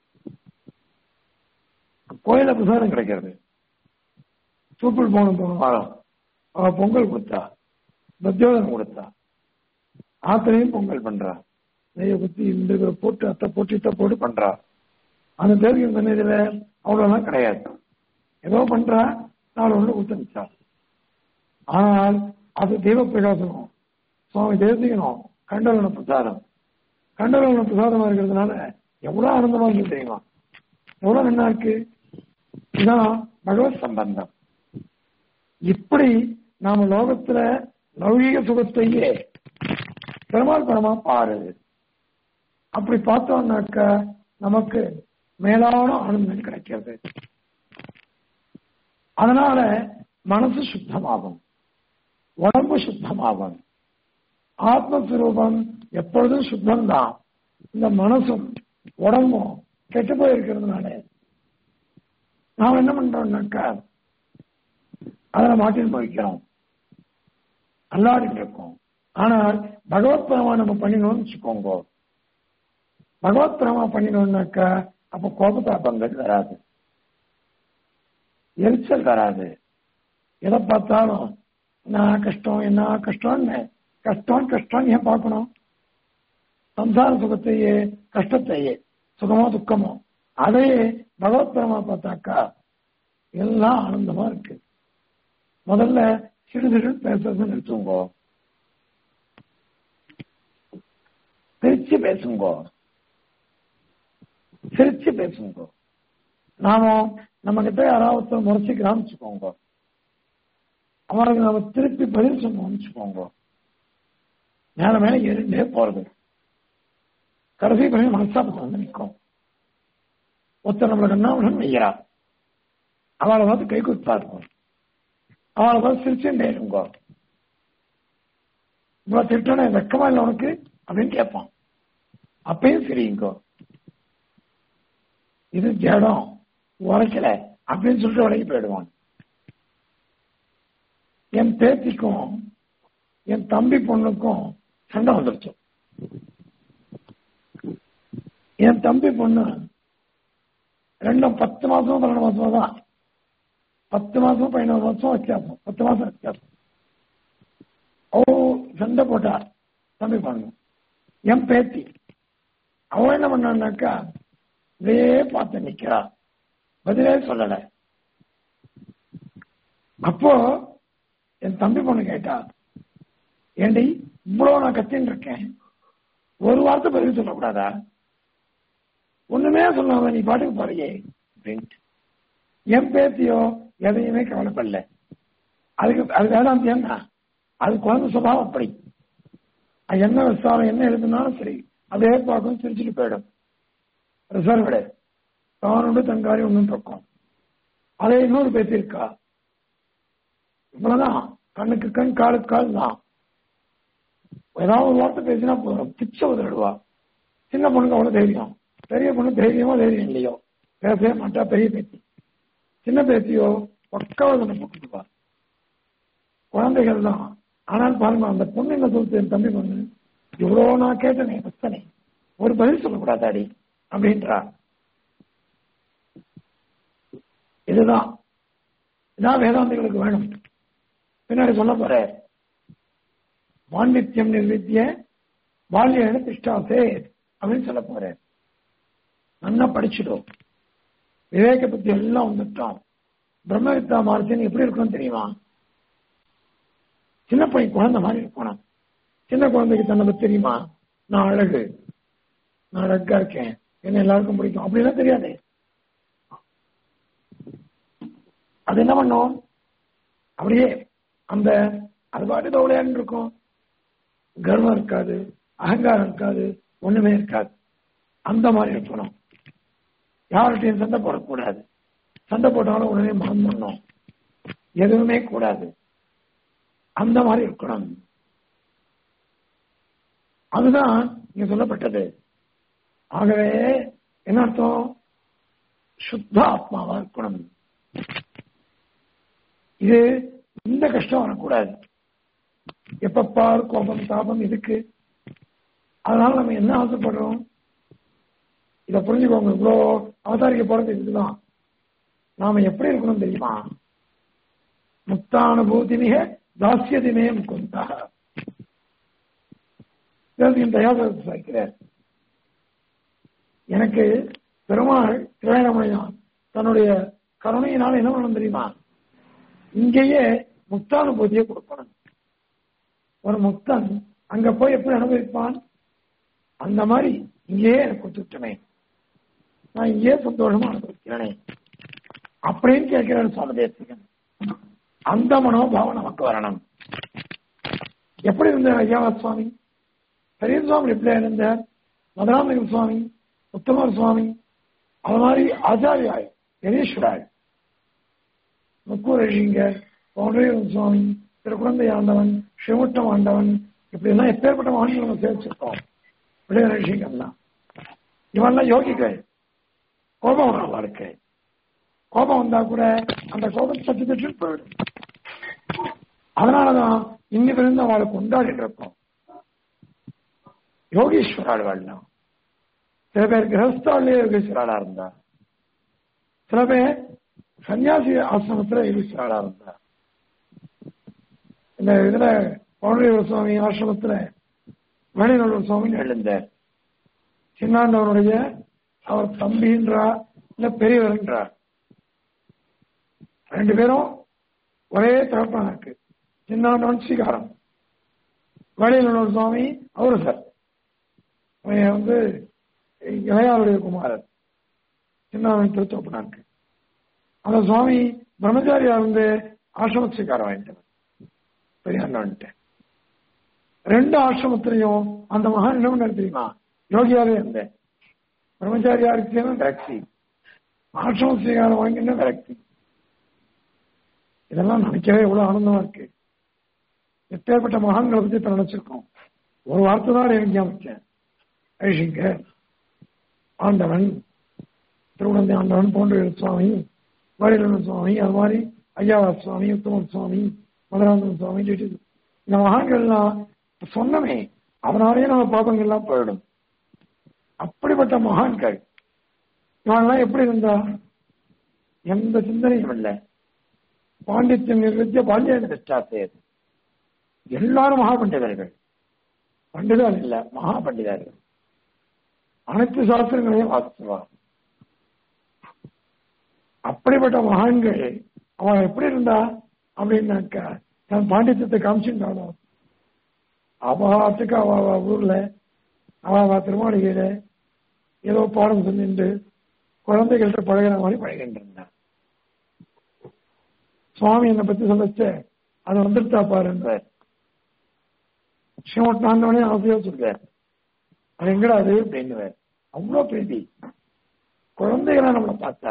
கோயில பிரசாதம் கிடைக்கிறது சூப்பர் போன போன வாரம் அவ பொங்கல் கொடுத்தா மத்தியோதனம் கொடுத்தா ஆத்திரையும் பொங்கல் பண்றா நெய்ய குத்தி இந்த போட்டு அத்தை போட்டு இத்த போட்டு பண்றா அந்த தேவியம் சன்னதியில அவ்வளவுலாம் கிடையாது ஏதோ பண்றா நாலு ஒண்ணு கொடுத்துச்சா ஆனால் அது தெய்வ பிரகாசனம் சுவாமி தேசிகனும் கண்டலன பிரசாதம் கண்டலன பிரசாதமா இருக்கிறதுனால எவ்வளவு ஆனந்தமா இருக்கு தெரியுமா எவ்வளவு நல்லா இருக்கு இதான் பகவத் சம்பந்தம் இப்படி நாம லோகத்துல லௌகிக சுகத்தையே பெருமாள் பரமா பாரு அப்படி பார்த்தோம்னாக்க நமக்கு மேலான ஆனந்தம் கிடைக்கிறது அதனால மனசு சுத்தமாகும் உடம்பு சுத்தமாகும் ஆத்மஸ்வரூபம் எப்பொழுதும் சுத்தம்தான் இந்த மனசும் உடம்பும் கெட்டு போயிருக்கிறதுனால நாம் என்ன பண்றோம்னாக்கா அதில் மாட்டின் போய்க்கிறோம் அல்லாடிட்டு இருக்கோம் ஆனால் பகவத் பிரமா நம்ம பண்ணினோம்னு வச்சுக்கோங்க பகவத் பிரமா பண்ணினோம்னாக்கா அப்ப கோபதாபங்கள் வராது எரிச்சல் வராது எதை பார்த்தாலும் என்ன கஷ்டம் என்ன கஷ்டம்னு கஷ்டம் கஷ்டம் ஏன் பார்க்கணும் சம்சார சுகத்தையே கஷ்டத்தையே சுகமோ துக்கமோ அதையே பகவத் பிரமா பார்த்தாக்கா எல்லாம் ஆனந்தமா இருக்கு முதல்ல சிறு சிறு பேசுறது நிறுத்துங்கோ சிரிச்சு பேசுங்கோ சிரிச்சு பேசுங்கோ நாம நம்ம கிட்ட யாராவது முறைச்சு காமிச்சுக்கோங்க அவனுக்கு நாம திருப்பி பதில் சொன்னோம் வச்சுக்கோங்க மேல மேல ஏறிண்டே போறது கடைசி பண்ணி மனசாபத்தை வந்து நிற்கும் ஒருத்தர் நம்மளை கண்ணாமணம் வைக்கிறா அவளை பார்த்து கை குத்தா இருக்கும் அவளை பார்த்து சிரிச்சுட்டே இருங்கோ இவ்வளவு திட்டணும் வெக்கமா இல்லை உனக்கு அப்படின்னு கேட்பான் அப்பயும் சிரிங்கோ இது ஜடம் உரைக்கல அப்படின்னு சொல்லிட்டு விலகி போயிடுவான் என் பேத்திக்கும் என் தம்பி பொண்ணுக்கும் சண்டை வந்துருச்சு என் தம்பி பொண்ணு ரெண்டும் பத்து மாசம் பன்னெண்டு மாசம் தான் பத்து மாசம் பதினோரு மாசம் வித்தியாசம் பத்து மாசம் வித்தியாசம் ஓ சண்டை போட்டா தம்பி பொண்ணு என் பேத்தி அவன் என்ன பண்ணான்னாக்கா இதே பார்த்து நிக்கிறா பதிலே சொல்லல அப்போ என் தம்பி பொண்ணு கேட்டா ஏண்டி இவ்வளவு நான் கத்தின்னு இருக்கேன் ஒரு வார்த்தை பதில் சொல்லக்கூடாதா ஒண்ணுமே சொல்லாம நீ பாட்டுக்கு போறியே அப்படின்ட்டு என் பேத்தியோ எதையுமே கவலைப்படல அதுக்கு அது வேதாந்தியம் தான் அது குழந்தை சுபாவம் அப்படி அது என்ன விசாரம் என்ன எழுதுனாலும் சரி அதே பார்க்கும் சிரிச்சுட்டு போயிடும் ரிசர்வ்டு தானுண்டு தங்காரி ஒன்றும் பக்கம் அதே இன்னொரு பேசி இருக்கா இவ்வளவுதான் கண்ணுக்கு கண் காலுக்கு கால் தான் ஏதாவது ஒரு வார்த்தை பேசினா போதும் பிச்சை உதறிடுவா சின்ன பொண்ணுக்கு அவ்வளவு தைரியம் பெரிய பொண்ணு தைரியமோ தைரியம் இல்லையோ பேசவே மாட்டா பெரிய பேத்தி சின்ன பேத்தியோ பக்காவதனை போட்டுக்குவா குழந்தைகள் தான் ஆனால் பாருங்க அந்த பொண்ணு என்ன சொல்லுது என் தம்பி பொண்ணு இவ்வளவு நான் கேட்டனே பத்தனை ஒரு பதில் சொல்லக்கூடாதாடி அப்படின்றா இதுதான் இதான் வேதாந்திகளுக்கு வேணும் பின்னாடி சொல்ல போற பாண்டித்யம் நிர்வித்திய பால்யன திஷ்டாசே அப்படின்னு சொல்ல போற நல்லா படிச்சுடும் விவேக பத்தி எல்லாம் வந்துட்டோம் பிரம்மவித்தா மார்த்தின்னு எப்படி இருக்கணும் தெரியுமா சின்ன பையன் குழந்தை மாதிரி இருக்கணும் சின்ன குழந்தைக்கு தன்னை பத்தி தெரியுமா நான் அழகு நான் அழகா இருக்கேன் என்ன எல்லாருக்கும் பிடிக்கும் அப்படிலாம் தெரியாது அது என்ன பண்ணும் அப்படியே அந்த அது பாட்டு தோலையான்னு இருக்கும் கர்வம் இருக்காது அகங்காரம் இருக்காது ஒண்ணுமே இருக்காது அந்த மாதிரி இருக்கணும் யார்கிட்டையும் சண்டை போடக்கூடாது சண்டை போட்டாலும் உடனே மனம் பண்ணும் எதுவுமே கூடாது அந்த மாதிரி இருக்கணும் அதுதான் இங்க சொல்லப்பட்டது ஆகவே என்ன அர்த்தம் சுத்த ஆத்மாவா இருக்கணும் இது இந்த கஷ்டம் வரக்கூடாது எப்ப பார் கோபம் தாபம் இதுக்கு அதனால நம்ம என்ன ஆசைப்படுறோம் இத புரிஞ்சுக்கோங்க இவ்வளோ அவதாரிக்க போறது இதுதான் நாம எப்படி இருக்கணும் தெரியுமா முக்தானுபூதி மிக தாசியதிமே முக்குந்தா தயாரிக்கிறார் எனக்கு பெருமாள் திரையணமணியான் தன்னுடைய கருணையினால் என்ன பண்ணணும் தெரியுமா இங்கேயே முக்தானுபூதியை கொடுக்கணும் ஒரு முக்தன் அங்க போய் எப்படி அனுபவிப்பான் அந்த மாதிரி இங்கேயே எனக்கு கொடுத்துட்டமே நான் இங்கேயே சந்தோஷமா அனுபவிக்கிறேனே அப்படின்னு கேட்கிறார் சுவாமி தேசிகன் அந்த மனோபாவம் நமக்கு வரணும் எப்படி இருந்தார் ஐயாவா சுவாமி பெரிய சுவாமி எப்படி இருந்தார் மதுராமலிங்க சுவாமி உத்தமர் சுவாமி அது மாதிரி ஆச்சாரியாய் யதீஸ்வராய் முக்கூர் ரிஷிங்கர் பவுண்டரீவன் சுவாமி திருக்குழந்தை ஆண்டவன் ஸ்ரீமுட்டம் ஆண்டவன் இப்படி எல்லாம் எப்பேற்பட்ட மகன்கள் நம்ம சேர்ச்சிருக்கோம் விளையாட ரிஷிங்கள்லாம் இவன்லாம் யோகிகள் கோபம் வரும் அவருக்கு கோபம் வந்தா கூட அந்த கோபம் சத்து பெற்று போயிடும் அதனாலதான் இன்னைக்கு இருந்து அவளை கொண்டாடிட்டு இருக்கோம் யோகீஸ்வராள்லாம் சில பேர் கிரகஸ்தாலே யோகீஸ்வராளா இருந்தா சில பேர் சன்னியாசி ஆசிரமத்துல யோகீஸ்வராளா இருந்தா இந்த இதுல பவுண்டரீவர் சுவாமி ஆசிரமத்துல வேணிநல்லூர் சுவாமி எழுந்தார் சின்னாண்டவனுடைய அவர் தம்பின்றா இல்ல பெரியவர்ன்றார் ரெண்டு பேரும் ஒரே தகப்பனா இருக்கு சின்னாண்டவன் ஸ்ரீகாரம் வேணிநல்லூர் சுவாமி அவரு சார் வந்து இளையாருடைய குமாரர் சின்னாண்டவன் திருத்தோப்பனா இருக்கு அந்த சுவாமி பிரம்மச்சாரியா இருந்து ஆசிரம ஸ்ரீகாரம் வாங்கிட்டவர் பெரியாண்டவன்ட்டு ரெண்டு ஆசிரமத்திலையும் அந்த மகான் என்ன பண்ணாரு தெரியுமா யோகியாவே இருந்தேன் பிரம்மச்சாரியா இருக்கேன்னு விரக்தி ஆசிரம ஸ்ரீகாரம் வாங்கின விரக்தி இதெல்லாம் நினைக்கவே எவ்வளவு ஆனந்தமா இருக்கு எப்பேற்பட்ட மகான்களை பத்தி இப்ப நினைச்சிருக்கோம் ஒரு வார்த்தை தான் எனக்கு ஞாபகம் ஐஷிங்க ஆண்டவன் திருவண்ணந்தை ஆண்டவன் போன்ற சுவாமி வடிவன் சுவாமி அது மாதிரி ஐயாவா சுவாமி உத்தமன் சுவாமி மதுராந்தன் சுவாமி சொல்லிட்டு இந்த மகான்கள்லாம் சொன்னமே அவனாலேயே நம்ம பாபங்கள்லாம் போயிடும் அப்படிப்பட்ட மகான்கள் இவன்லாம் எப்படி இருந்தா எந்த சிந்தனையும் இல்லை பாண்டித்யம் நிர்வித்திய பாண்டியன் திஷ்டாசேது எல்லாரும் மகா பண்டிதர்கள் பண்டிதர் இல்ல மகா பண்டிதர்கள் அனைத்து சாஸ்திரங்களையும் வாசிச்சுவார் அப்படிப்பட்ட மகான்கள் அவன் எப்படி இருந்தா அப்படின்னாக்கா தன் பாண்டித்யத்தை காமிச்சுட்டாலும் அவாத்துக்கு அவ அவ ஊர்ல அவ அவ திருமாளிகையில ஏதோ பாடம் சொல்லிட்டு குழந்தைகள்கிட்ட பழகிற மாதிரி பழகிட்டு இருந்தான் சுவாமி என்னை பத்தி சொல்லச்ச அது வந்துருத்தா பாருன்றார் ஸ்ரீமட் ஆண்டவனே ஆசையா சொல்றார் அது எங்கடா அது அப்படின்னு அவ்வளவு பிரீதி குழந்தைகளா நம்மளை பார்த்தா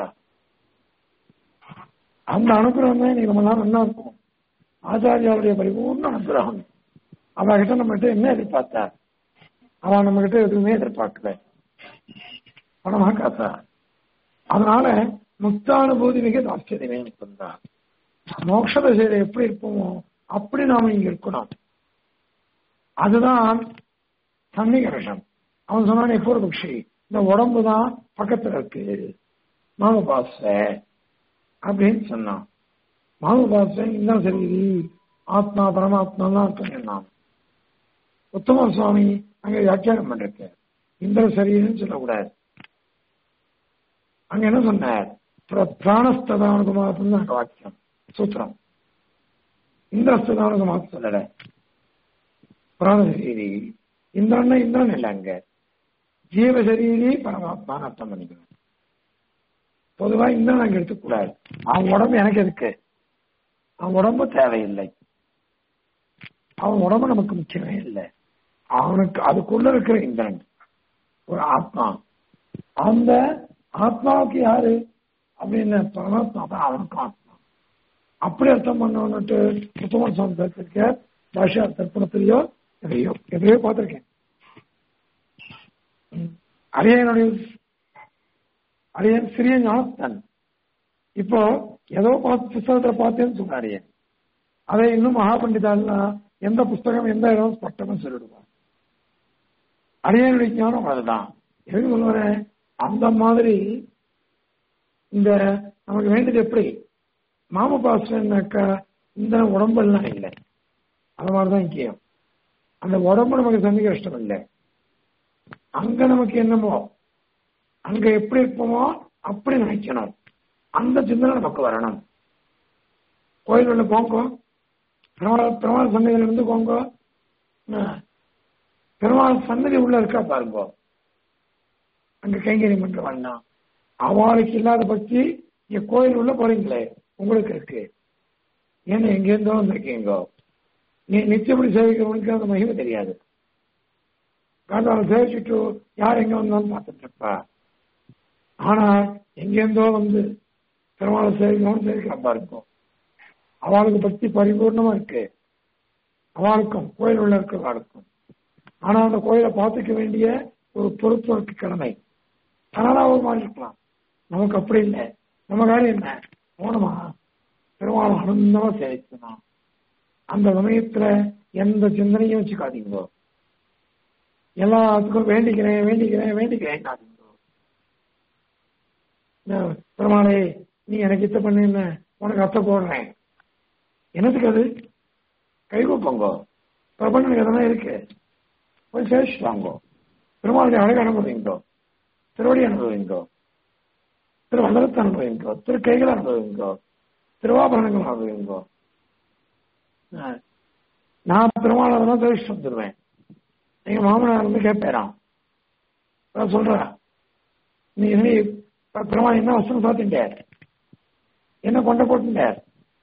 அந்த அனுகிரகம் தான் இன்னைக்கு நம்ம எல்லாம் நல்லா இருக்கும் ஆச்சாரியாவுடைய பரிபூர்ண அனுகிரகம் அவ கிட்ட நம்ம கிட்ட என்ன எதிர்பார்த்தா அவன் நம்ம கிட்ட எதுவுமே எதிர்பார்க்கல பணமா காத்தா அதனால முக்தானுபூதி மிக ஆச்சரியமே தான் மோட்ச திசையில எப்படி இருப்போமோ அப்படி நாம இங்க இருக்கணும் அதுதான் சன்னிகர்ஷம் அவன் சொன்னானே பூர்வபக்ஷி இந்த உடம்பு தான் பக்கத்துல இருக்கு மாம பாச அப்படின்னு சொன்னான் மாம பாச இந்த சரி ஆத்மா பரமாத்மாலாம் சொன்னான் உத்தம சுவாமி அங்க வியாக்கியானம் பண்ணிருக்க இந்திர சரீரம் சொல்லக்கூடாது அங்க என்ன சொன்னார் பிராணஸ்ததானுகுமாத்தான் வாக்கியம் சூத்திரம் இந்திரஸ்ததானுகுமாத் சொல்லல பிராணசரீரி இந்திரன் இந்திரன் இல்லை அங்க ஜீவசரீரி பரமாத்மான்னு அர்த்தம் பண்ணிக்கணும் பொதுவா இந்திரன் அங்க எடுத்துக்கூடாது அவன் உடம்பு எனக்கு எதுக்கு அவன் உடம்பு தேவையில்லை அவன் உடம்பு நமக்கு முக்கியமே இல்லை அவனுக்கு அதுக்குள்ள இருக்கிற இந்திரன் ஒரு ஆத்மா அந்த ஆத்மாவுக்கு யாரு அப்படின்னு பரமாத்மா தான் அவனுக்கும் ஆத்மா அப்படி அர்த்தம் பண்ணணும்னுட்டு உத்தம சுவாமி பேசிருக்க பாஷா தர்ப்பணத்திலேயோ எதையோ எதையோ பார்த்திருக்கேன் அரியனுடைய அரியன் சிறிய ஞானத்தன் இப்போ ஏதோ பார்த்து புஸ்தகத்தை பார்த்தேன்னு சொன்னார் அதை இன்னும் மகாபண்டிதால்னா எந்த புஸ்தகம் எந்த இடம் ஸ்பஷ்டமா சொல்லிடுவான் அரியனுடைய ஞானம் அதுதான் எதுக்கு சொல்லுவேன் அந்த மாதிரி இந்த நமக்கு வேண்டியது எப்படி மாம பாசனாக்கா இந்த உடம்பெல்லாம் இல்லை அது மாதிரிதான் முக்கியம் அந்த உடம்பு நமக்கு சந்திக்க கஷ்டம் இல்லை அங்க நமக்கு என்னமோ அங்க எப்படி இருப்போமோ அப்படி நினைக்கணும் அந்த சிந்தனை நமக்கு வரணும் கோயில் உள்ள போங்க பெருமாள் பெருமாள் சன்னதியில இருந்து போங்க பெருமாள் சன்னதி உள்ள இருக்கா பாருங்க அங்க கைங்கரியம் பண்ற வேண்டாம் அவளுக்கு இல்லாத பற்றி இங்க கோயில் உள்ள போறீங்களே உங்களுக்கு இருக்கு ஏன்னா எங்கேருந்தோ வந்திருக்கீங்க நீ நித்தியப்படி சேவிக்கிறவனுக்கு அந்த மகிமை தெரியாது காரணம் சேவிச்சுட்டு யார் எங்க வந்தாலும் பார்த்துட்டு இருப்பா ஆனா எங்கேருந்தோ வந்து பெருமாளை சேவிக்கணும்னு சேவிக்கிறப்பா இருக்கும் அவளுக்கு பக்தி பரிபூர்ணமா இருக்கு அவளுக்கும் கோயில் உள்ள இருக்கிறவர்களுக்கும் ஆனா அந்த கோயிலை பார்த்துக்க வேண்டிய ஒரு பொறுப்பு இருக்கு கடமை அதனால அவர் மாதிரி இருக்கலாம் நமக்கு அப்படி இல்லை நம்ம காரியம் என்ன போனமா பெருமாள் ஆனந்தமா சேவிக்கணும் அந்த சமயத்துல எந்த சிந்தனையும் வச்சுக்காதீங்க எல்லாத்துக்கும் வேண்டிக்கிறேன் வேண்டிக்கிறேன் வேண்டிக்கிறேன் பெருமாளே நீ எனக்கு இத்த பண்ணு என்ன உனக்கு அத்தை போடுறேன் என்னத்துக்கு அது கைகூப்பங்கோ பிரபஞ்சனுக்கு எதனா இருக்கு போய் சேஷ் வாங்கோ பெருமாளுடைய அழகு அனுபவிங்கோ திருவடி அனுபவிங்கோ திருவள்ளத்தை அனுபவிங்கோ திரு கைகளை அனுபவிங்கோ திருவாபரணங்கள் அனுபவிங்கோ நான் பெருமாள் அதெல்லாம் தெரிவிச்சு வந்துடுவேன் எங்க மாமனார் வந்து கேட்பேரான் சொல்ற நீ நீ பெருமாள் என்ன வசனம் சாத்திட்டார் என்ன கொண்ட போட்டுட்டார்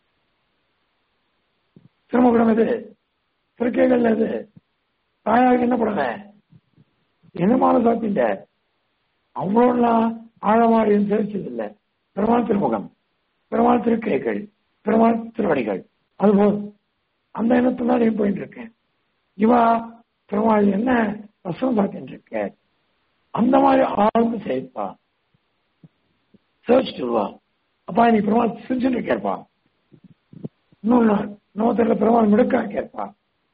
திருமகுடம் எது திருக்கைகள் எது தாயாருக்கு என்ன பண்ணல என்ன மாலை சாத்திட்டார் அவ்வளோலாம் ஆழமாக தெரிவிச்சது இல்லை பெருமாள் திருமுகம் பெருமாள் திருக்கைகள் பெருமாள் திருவடிகள் அதுபோல் அந்த எண்ணத்துல தான் நீ போயிட்டு இருக்கேன் இவா பெருமாள் என்ன வசனம் சாத்திட்டு இருக்க அந்த மாதிரி ஆழ்ந்து சேர்ப்பா சேர்ச்சுட்டு வருவா அப்பா நீ பெருமாள் செஞ்சுட்டு இருக்கேப்பா இன்னொரு நாள் இன்னொருத்தர பெருமாள் மிடுக்கா கேட்பா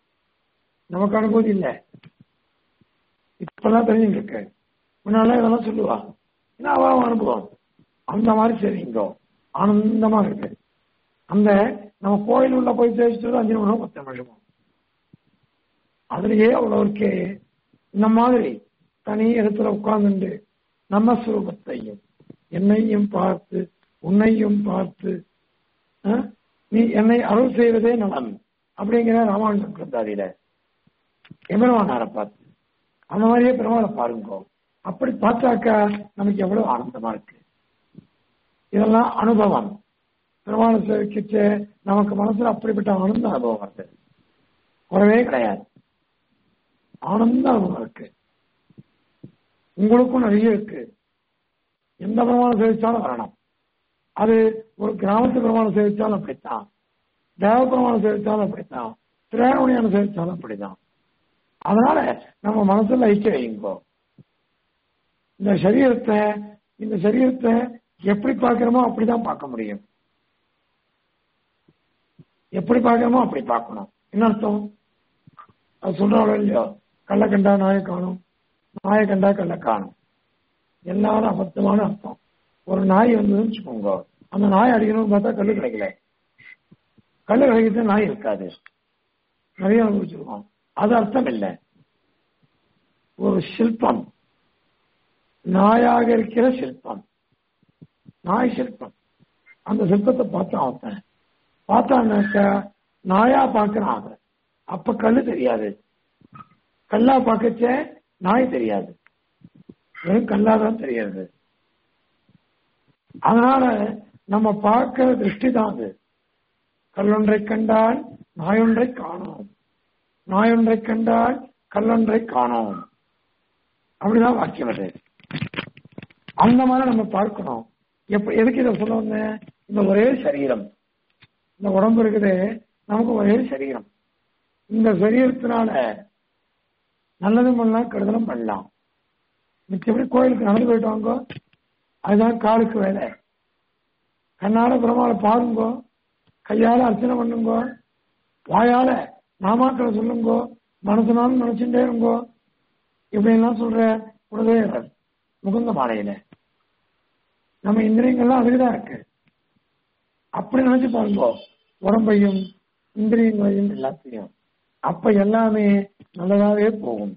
நமக்கு அனுபூதி இல்லை இப்பெல்லாம் தெரிஞ்சுட்டு இருக்கு முன்னால இதெல்லாம் சொல்லுவா ஏன்னா அவ அனுபவம் அந்த மாதிரி சரிங்கோ ஆனந்தமா இருக்கு அந்த நம்ம கோயில் உள்ள போய் தேய்ச்சிட்டு அஞ்சு நிமிஷம் பத்து நிமிஷம் அதுலயே அவ்வளவு இருக்கே இந்த மாதிரி தனி இடத்துல உட்கார்ந்துட்டு நம்ம சுரூபத்தையும் என்னையும் பார்த்து உன்னையும் பார்த்து அஹ், நீ என்னை அருள் செய்வதே நலம் அப்படிங்கிற ராமானுஜன் கிருந்தாதியில எம்பெருமானாரை பார்த்து அந்த மாதிரியே பெருமாளை பாருங்க அப்படி பார்த்தாக்கா நமக்கு எவ்வளவு ஆனந்தமா இருக்கு இதெல்லாம் அனுபவம் பெருமாளை சேவிக்கிச்சு நமக்கு மனசுல அப்படிப்பட்ட ஆனந்த அனுபவம் வருது குறவே கிடையாது ஆனந்த அனுபவம் இருக்கு உங்களுக்கும் நிறைய இருக்கு எந்த பெருமாளை சேவிச்சாலும் வரணும் அது ஒரு கிராமத்து பெருமாளை சேவிச்சாலும் அப்படித்தான் தேவ பெருமாளை சேவிச்சாலும் அப்படித்தான் திரையாவணியான சேவிச்சாலும் அப்படிதான் அதனால நம்ம மனசுல ஐக்கிய வைங்கோ இந்த சரீரத்தை இந்த சரீரத்தை எப்படி பார்க்கிறோமோ அப்படிதான் பார்க்க முடியும் எப்படி பார்க்கிறோமோ அப்படி பார்க்கணும் என்ன அர்த்தம் அது சொல்றாங்களோ இல்லையோ கள்ள கண்டா நாயை காணும் நாயை கண்டா கள்ள காணும் எல்லாரும் அபத்தமான அர்த்தம் ஒரு நாய் வந்ததுன்னு வச்சுக்கோங்க அந்த நாய் அடிக்கணும்னு பார்த்தா கல்லு கிடைக்கல கல்லு கிடைக்கிறது நாய் இருக்காது நிறைய அனுபவிச்சிருக்கோம் அது அர்த்தம் இல்லை ஒரு சிற்பம் நாயாக இருக்கிற சிற்பம் நாய் சிற்பம் அந்த சிற்பத்தை பார்த்தான் ஒருத்தன் பார்த்தான்னாக்கா நாயா பார்க்கறான் அவன் அப்ப கல்லு தெரியாது கல்லா பார்க்கச்சே நாய் தெரியாது வெறும் கல்லாதான் தெரியாது அதனால நம்ம பார்க்கிற திருஷ்டி தான் அது கல்லொன்றை கண்டால் நாயொன்றை காணோம் நாயொன்றை கண்டால் கல்லொன்றை காணோம் அப்படிதான் வாக்கியம் அது அந்த மாதிரி நம்ம பார்க்கணும் எப்ப எதுக்கு இதை சொல்ல வந்தேன் இந்த ஒரே சரீரம் இந்த உடம்பு இருக்குது நமக்கு ஒரே சரீரம் இந்த சரீரத்தினால நல்லதும் பண்ணலாம் கெடுதலும் பண்ணலாம் மிச்சபடி கோயிலுக்கு நடந்து போயிட்டு வாங்கோ அதுதான் காலுக்கு வேலை கண்ணால பிரமால பாருங்கோ கையால அர்ச்சனை பண்ணுங்கோ வாயால நாமாக்களை சொல்லுங்கோ மனசுனாலும் நினைச்சுட்டே இருங்கோ இப்படி எல்லாம் சொல்ற குலதேவர் முகுந்த மாலையில நம்ம இந்திரியங்கள்லாம் அதுக்குதான் இருக்கு அப்படி நினைச்சு பாருங்க உடம்பையும் இந்திரியங்களையும் எல்லாத்தையும் அப்ப எல்லாமே நல்லதாவே போகும்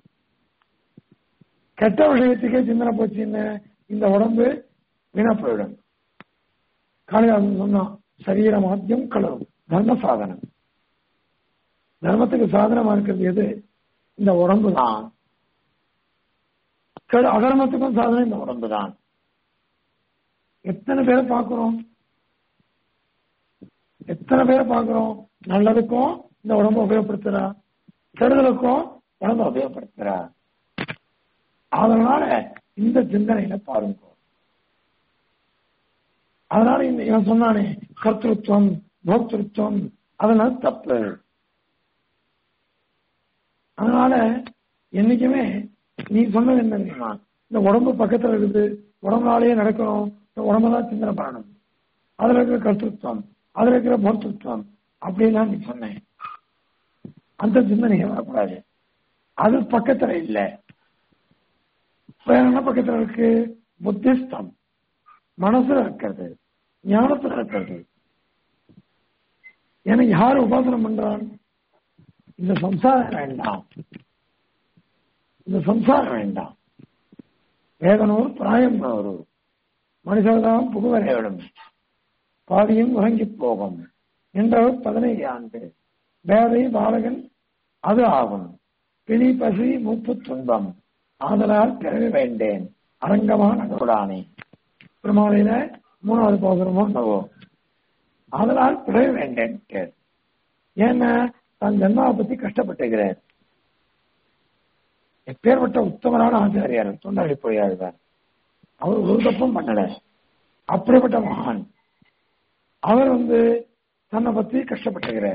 கெட்ட விஷயத்துக்கே சிந்தனை போச்சுன்னு இந்த உடம்பு வீணா போயிடும் காளிதாசன் சொன்னான் சரீர மாத்தியம் களவு தர்ம சாதனம் தர்மத்துக்கு சாதனமா இருக்கிறது எது இந்த உடம்பு தான் அதர்மத்துக்கும் சாதனம் இந்த உடம்பு தான் எத்தனை பேரை பார்க்கிறோம் எத்தனை பேரை பார்க்கிறோம் நல்லதுக்கும் இந்த உடம்பை உபயோகப்படுத்துறா கெடுதலுக்கும் உடம்பை உபயோகப்படுத்துறா அதனால இந்த சிந்தனையில பாருங்க அதனால இந்த இவன் சொன்னானே கர்த்தத்துவம் போக்திருத்துவம் அதனால தப்பு அதனால என்னைக்குமே நீ சொன்னது என்ன தெரியுமா இந்த உடம்பு பக்கத்துல இருக்குது உடம்புனாலேயே நடக்கணும் இந்த உடம்புதான் சிந்தனை பண்ணணும் அதுல இருக்கிற கர்த்தத்துவம் அதுல இருக்கிற போக்திருத்துவம் அப்படின்னா நீ சொன்னேன் அந்த சிந்தனையை வரக்கூடாது அது பக்கத்துல இல்ல வேற என்ன பக்கத்துல இருக்கு புத்திஸ்தம் மனசுல இருக்கிறது ஞானத்துல இருக்கிறது எனக்கு யார் உபாசனம் பண்றான் இந்த சம்சாரம் வேண்டாம் இந்த சம்சாரம் வேண்டாம் வேதனூர் பிராயம்னூர் மனுஷர்தான் புகுவரையிடும் பாதியும் உறங்கி போகும் என்றவர் பதினைந்து ஆண்டு வேதை பாலகன் அது ஆகும் பிணி பசி மூப்பு துன்பம் ஆதலால் பிறகு வேண்டேன் அரங்கமான நகருடானே பெருமாளையில மூணாவது போகிறோமோ நவோ அதனால் பிறகு வேண்டேன் ஏன்னா தான் ஜன்மாவை பத்தி கஷ்டப்பட்டுகிறார் எப்பேற்பட்ட உத்தமரான ஆச்சாரியார் தொண்டாளி போயாழ்வார் அவர் ஒரு தப்பும் பண்ணல அப்படிப்பட்ட மகான் அவர் வந்து தன்னை பத்தி கஷ்டப்பட்டுகிறார்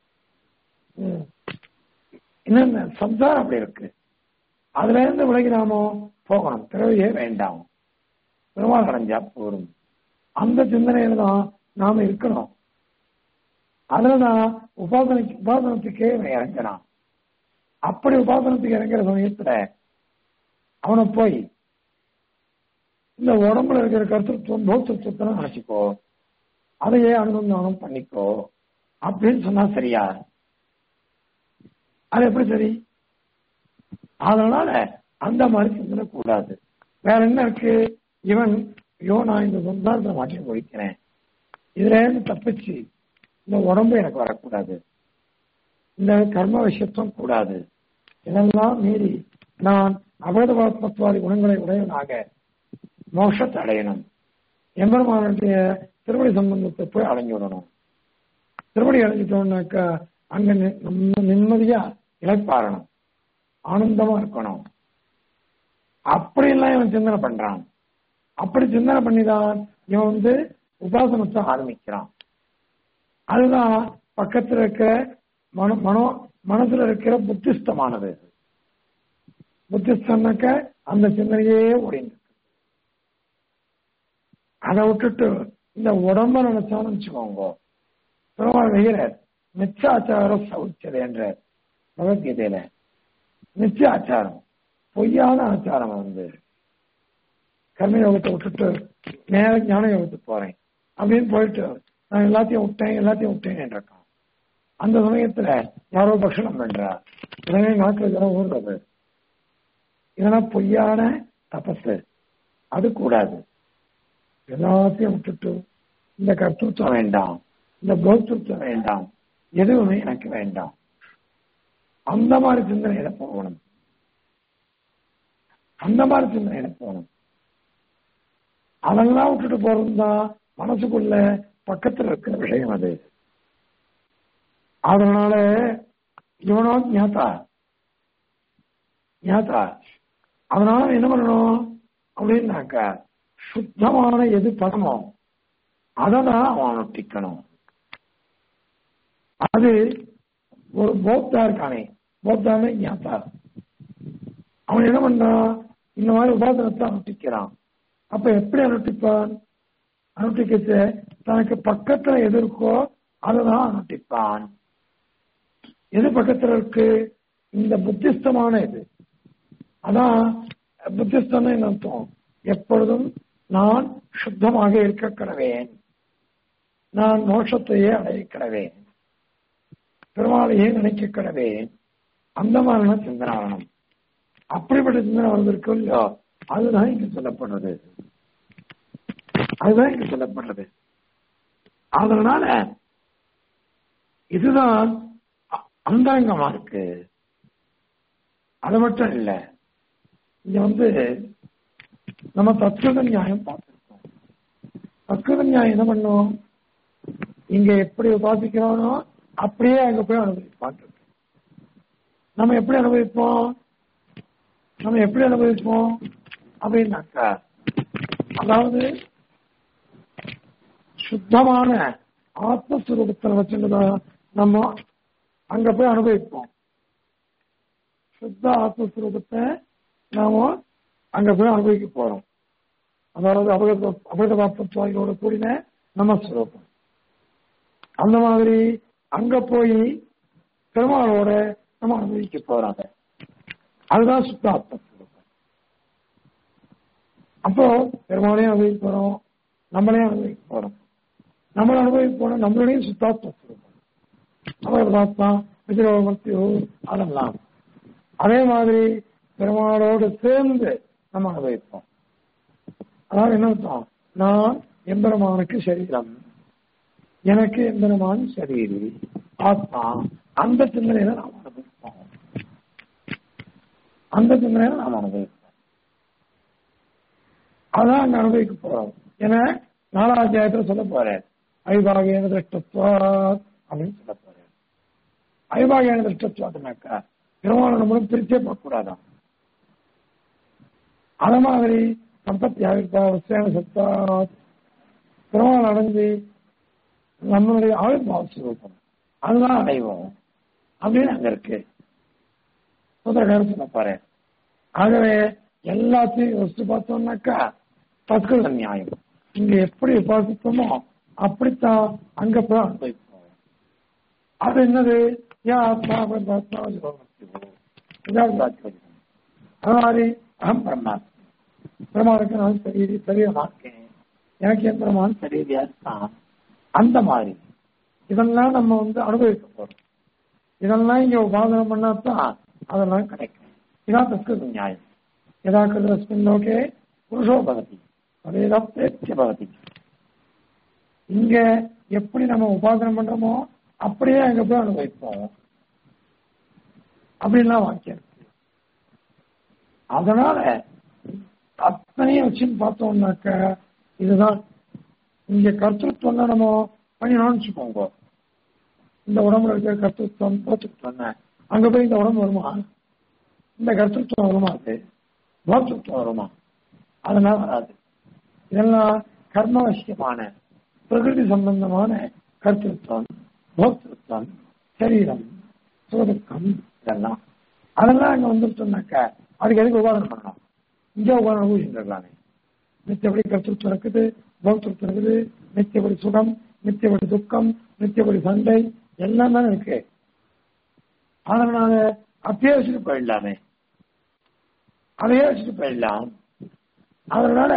இன்னொன்னு சம்சாரம் அப்படி இருக்கு அதுல இருந்து விலகி நாமோ போகணும் பிறவையே வேண்டாம் பெருமாள் அடைஞ்சா போரும் அந்த சிந்தனையில தான் நாம இருக்கணும் அதுலதான் உபாசனைக்கு உபாசனத்துக்கே இறங்கினான் அப்படி உபாசனத்துக்கு இறங்குற சமயத்துல அவனை போய் இந்த உடம்புல இருக்கிற கருத்துவம் போக்திருத்துவத்தை நினைச்சுக்கோ அதையே அனுசந்தானம் பண்ணிக்கோ அப்படின்னு சொன்னா சரியா அது எப்படி சரி அதனால அந்த மாதிரி சிந்தனை கூடாது வேற என்ன இருக்கு இவன் ஐயோ நான் இந்த சந்தானத்தை மாற்றி முடிக்கிறேன் இதுல இருந்து தப்பிச்சு இந்த உடம்பு எனக்கு வரக்கூடாது இந்த கர்ம விஷயத்தும் கூடாது இதெல்லாம் மீறி நான் அபேதபாத்மத்வாதி குணங்களை உடையவனாக மோட்சத்தை அடையணும் எம்பெருமானுடைய திருவடி சம்பந்தத்தை போய் அடைஞ்சு விடணும் திருவடி அடைஞ்சிட்டோம்னாக்கா அங்க நி- நம்ம நிம்மதியா இழைப்பாரணும் ஆனந்தமா இருக்கணும் அப்படியெல்லாம் இவன் சிந்தனை பண்றான் அப்படி சிந்தனை பண்ணிதான் இவன் வந்து உபாசனத்தை ஆரம்பிக்கிறான் அதுதான் பக்கத்துல இருக்கிற மனோ மனோ மனசுல இருக்கிற புத்திஸ்தமானது புத்திஸ்தம்னாக்க அந்த சிந்தனையே ஓடிந்து அதை விட்டுட்டு இந்த உடம்ப நினைச்சாலும் வச்சுக்கோங்க பெருமாள் வைகிறார் நிச்சயாச்சார சௌச்சது என்ற பகவத்கீதையில நிச்சய ஆச்சாரம் பொய்யான ஆச்சாரம் வந்து கர்மயோகத்தை விட்டுட்டு நேர ஞான யோகத்துக்கு போறேன் அப்படின்னு போயிட்டு நான் எல்லாத்தையும் விட்டேன் எல்லாத்தையும் விட்டேன் இருக்கான் அந்த சமயத்துல யாரோ பக்ஷணம் பண்றா உடனே நாட்டுல ஜனம் ஊர்றது இதெல்லாம் பொய்யான தபசு அது கூடாது எல்லாத்தையும் விட்டுட்டு இந்த கர்த்தத்துவம் வேண்டாம் இந்த போக்திருத்தம் வேண்டாம் எதுவுமே எனக்கு வேண்டாம் அந்த மாதிரி சிந்தனையில போகணும் அந்த மாதிரி சிந்தனையில போகணும் அதெல்லாம் விட்டுட்டு போறதுதான் மனசுக்குள்ள பக்கத்துல இருக்கிற விஷயம் அது அதனால இவனோ ஞாத்தா ஞாத்தா அதனால என்ன பண்ணணும் அப்படின்னாக்கா சுத்தமான எது பணமோ அதை தான் அவன் அனுஷ்டிக்கணும் அது ஒரு போக்தா இருக்கானே போக்தானே ஞாத்தா அவன் என்ன பண்றான் இந்த மாதிரி உபாசனத்தை அனுஷ்டிக்கிறான் அப்ப எப்படி அனுஷ்டிப்பான் அனுஷ்டிக்கச்சு தனக்கு பக்கத்துல எது இருக்கோ அதுதான் அனுஷ்டிப்பான் எது பக்கத்துல இருக்கு இந்த புத்திஸ்தமான இது அதான் புத்திஸ்தம் என்ன அர்த்தம் எப்பொழுதும் நான் சுத்தமாக இருக்க கடவேன் நான் மோட்சத்தையே அடைய கடவேன் பெருமாளையே நினைக்க கடவேன் அந்த மாதிரியான சிந்தனை வரணும் அப்படிப்பட்ட சிந்தனை வந்திருக்கு இல்லையோ அதுதான் இங்க சொல்லப்படுறது அதுதான் இங்க சொல்லப்படுறது அதனால இதுதான் அ- அந்தரங்கமா இருக்கு அது மட்டும் இல்ல இங்க வந்து நம்ம தத்துவ நியாயம் பார்த்திருக்கோம் தத்துவ நியாயம் என்ன பண்ணும் இங்க எப்படி உபாசிக்கிறோனோ அப்படியே அங்க போய் அனுபவிப்பான் நம்ம எப்படி அனுபவிப்போம் நம்ம எப்படி அனுபவிப்போம் அப்படின்னாக்கா அதாவது சுத்தமான ஆத்மஸ்வரூபத்தில் வச்சுதான் நம்ம அங்க போய் அனுபவிப்போம் சுத்த ஆத்மஸ்வரூபத்தை நாம அங்க போய் அனுபவிக்க போறோம் அதாவது அபகத அபகதபாத்மத்வாதிகளோட கூடின நம்ம ஸ்வரூபம் அந்த மாதிரி அங்க போய் பெருமாளோட நம்ம அனுபவிக்க போறாங்க அதுதான் சுத்த ஆத்மஸ்வரூபம் அப்போ பெருமாளையும் அனுபவிக்க போறோம் நம்மளையும் அனுபவிக்க போறோம் நம்மளை அனுபவிக்க போனோம் நம்மளுடையும் சுத்தாத்ம ஸ்வரூபம் அபகதபாத்மா விஜயமர்த்தியோ அதெல்லாம் அதே மாதிரி பெருமாளோடு சேர்ந்து நம்ம அனுபவிப்போம் அதாவது என்ன அர்த்தம் நான் எம்பெருமானுக்கு சரீரம் எனக்கு எம்பெருமான் சரீரி ஆத்மா அந்த சிந்தனையில நாம் அனுபவிப்போம் அந்த சிந்தனையில நாம் அனுபவிப்போம் அதான் அங்க அனுபவிக்க போறோம் ஏன்னா நாலாம் அத்தியாயத்துல சொல்ல போறேன் ஐபாகியான திருஷ்டத்வா அப்படின்னு சொல்ல போறேன் ஐபாகியான திருஷ்டத்வாத்துனாக்கா பெருமாள் நம்மளும் பிரிச்சே போகக்கூடாதான் அத மாதிரி சம்பத்தி ஆவிர்த்தா விசேன சத்தா பெருமாள் அடைஞ்சு நம்மளுடைய ஆவிர்வாவ சுரூபம் அதுதான் அடைவோம் அப்படின்னு அங்க இருக்கு சுதரகாரம் சொல்ல பாரு ஆகவே எல்லாத்தையும் யோசிச்சு பார்த்தோம்னாக்கா தற்கொலை நியாயம் இங்க எப்படி உபாசித்தோமோ அப்படித்தான் அங்க போய் அனுபவிப்போம் அது என்னது ஏன் ஆத்மா ஆத்மா இதான் வாக்கியம் அது மாதிரி அகம் பிரம்மாஸ்மி பிரமாவுக்கு நான் சரீரி சரீரமா இருக்கேன் எனக்கு என் பிரமான் சரீரியா இருக்கான் அந்த மாதிரி இதெல்லாம் நம்ம வந்து அனுபவிக்க போறோம் இதெல்லாம் இங்க உபாதனம் பண்ணாதான் அதெல்லாம் கிடைக்கும் இதான் தஸ்கிருத நியாயம் यदा कृतस्मिन् लोके புருஷோ பகதி அதேதான் பிரேத்திய பகதி இங்க எப்படி நம்ம உபாசனம் பண்றோமோ அப்படியே அங்க போய் அனுபவிப்போம் அப்படின்லாம் வாக்கியம் இருக்கு அதனால அத்தனையும் வச்சுன்னு பார்த்தோம்னாக்க இதுதான் இங்க கர்த்தத்துவம் நம்ம பண்ணினோம்னு வச்சுக்கோங்க இந்த உடம்புல இருக்கிற கர்த்தத்துவம் போத்துக்கிட்டோம் அங்க போய் இந்த உடம்பு வருமா இந்த கர்த்தத்துவம் வருமா அது போக்திருத்தம் வருமா அதனால வராது இதெல்லாம் கர்மவசியமான பிரகிருதி சம்பந்தமான கர்த்திருத்தம் போக்திருத்தம் சரீரம் சுகதுக்கம் இதெல்லாம் அதெல்லாம் அங்க வந்துருச்சோம்னாக்க அதுக்கு எதுக்கு உபாதனம் பண்ணணும் இங்கே உபாதனம் அனுபவிச்சுருக்கலாமே நித்தியபடி கர்த்திருத்தம் இருக்குது போக்திருத்தம் இருக்குது நித்தியபடி சுகம் நித்தியபடி துக்கம் நித்தியபடி சண்டை எல்லாம் தானே இருக்கு அதனால அப்பயே வச்சுட்டு போயிடலாமே அதையே வச்சுட்டு போயிடலாம் அதனால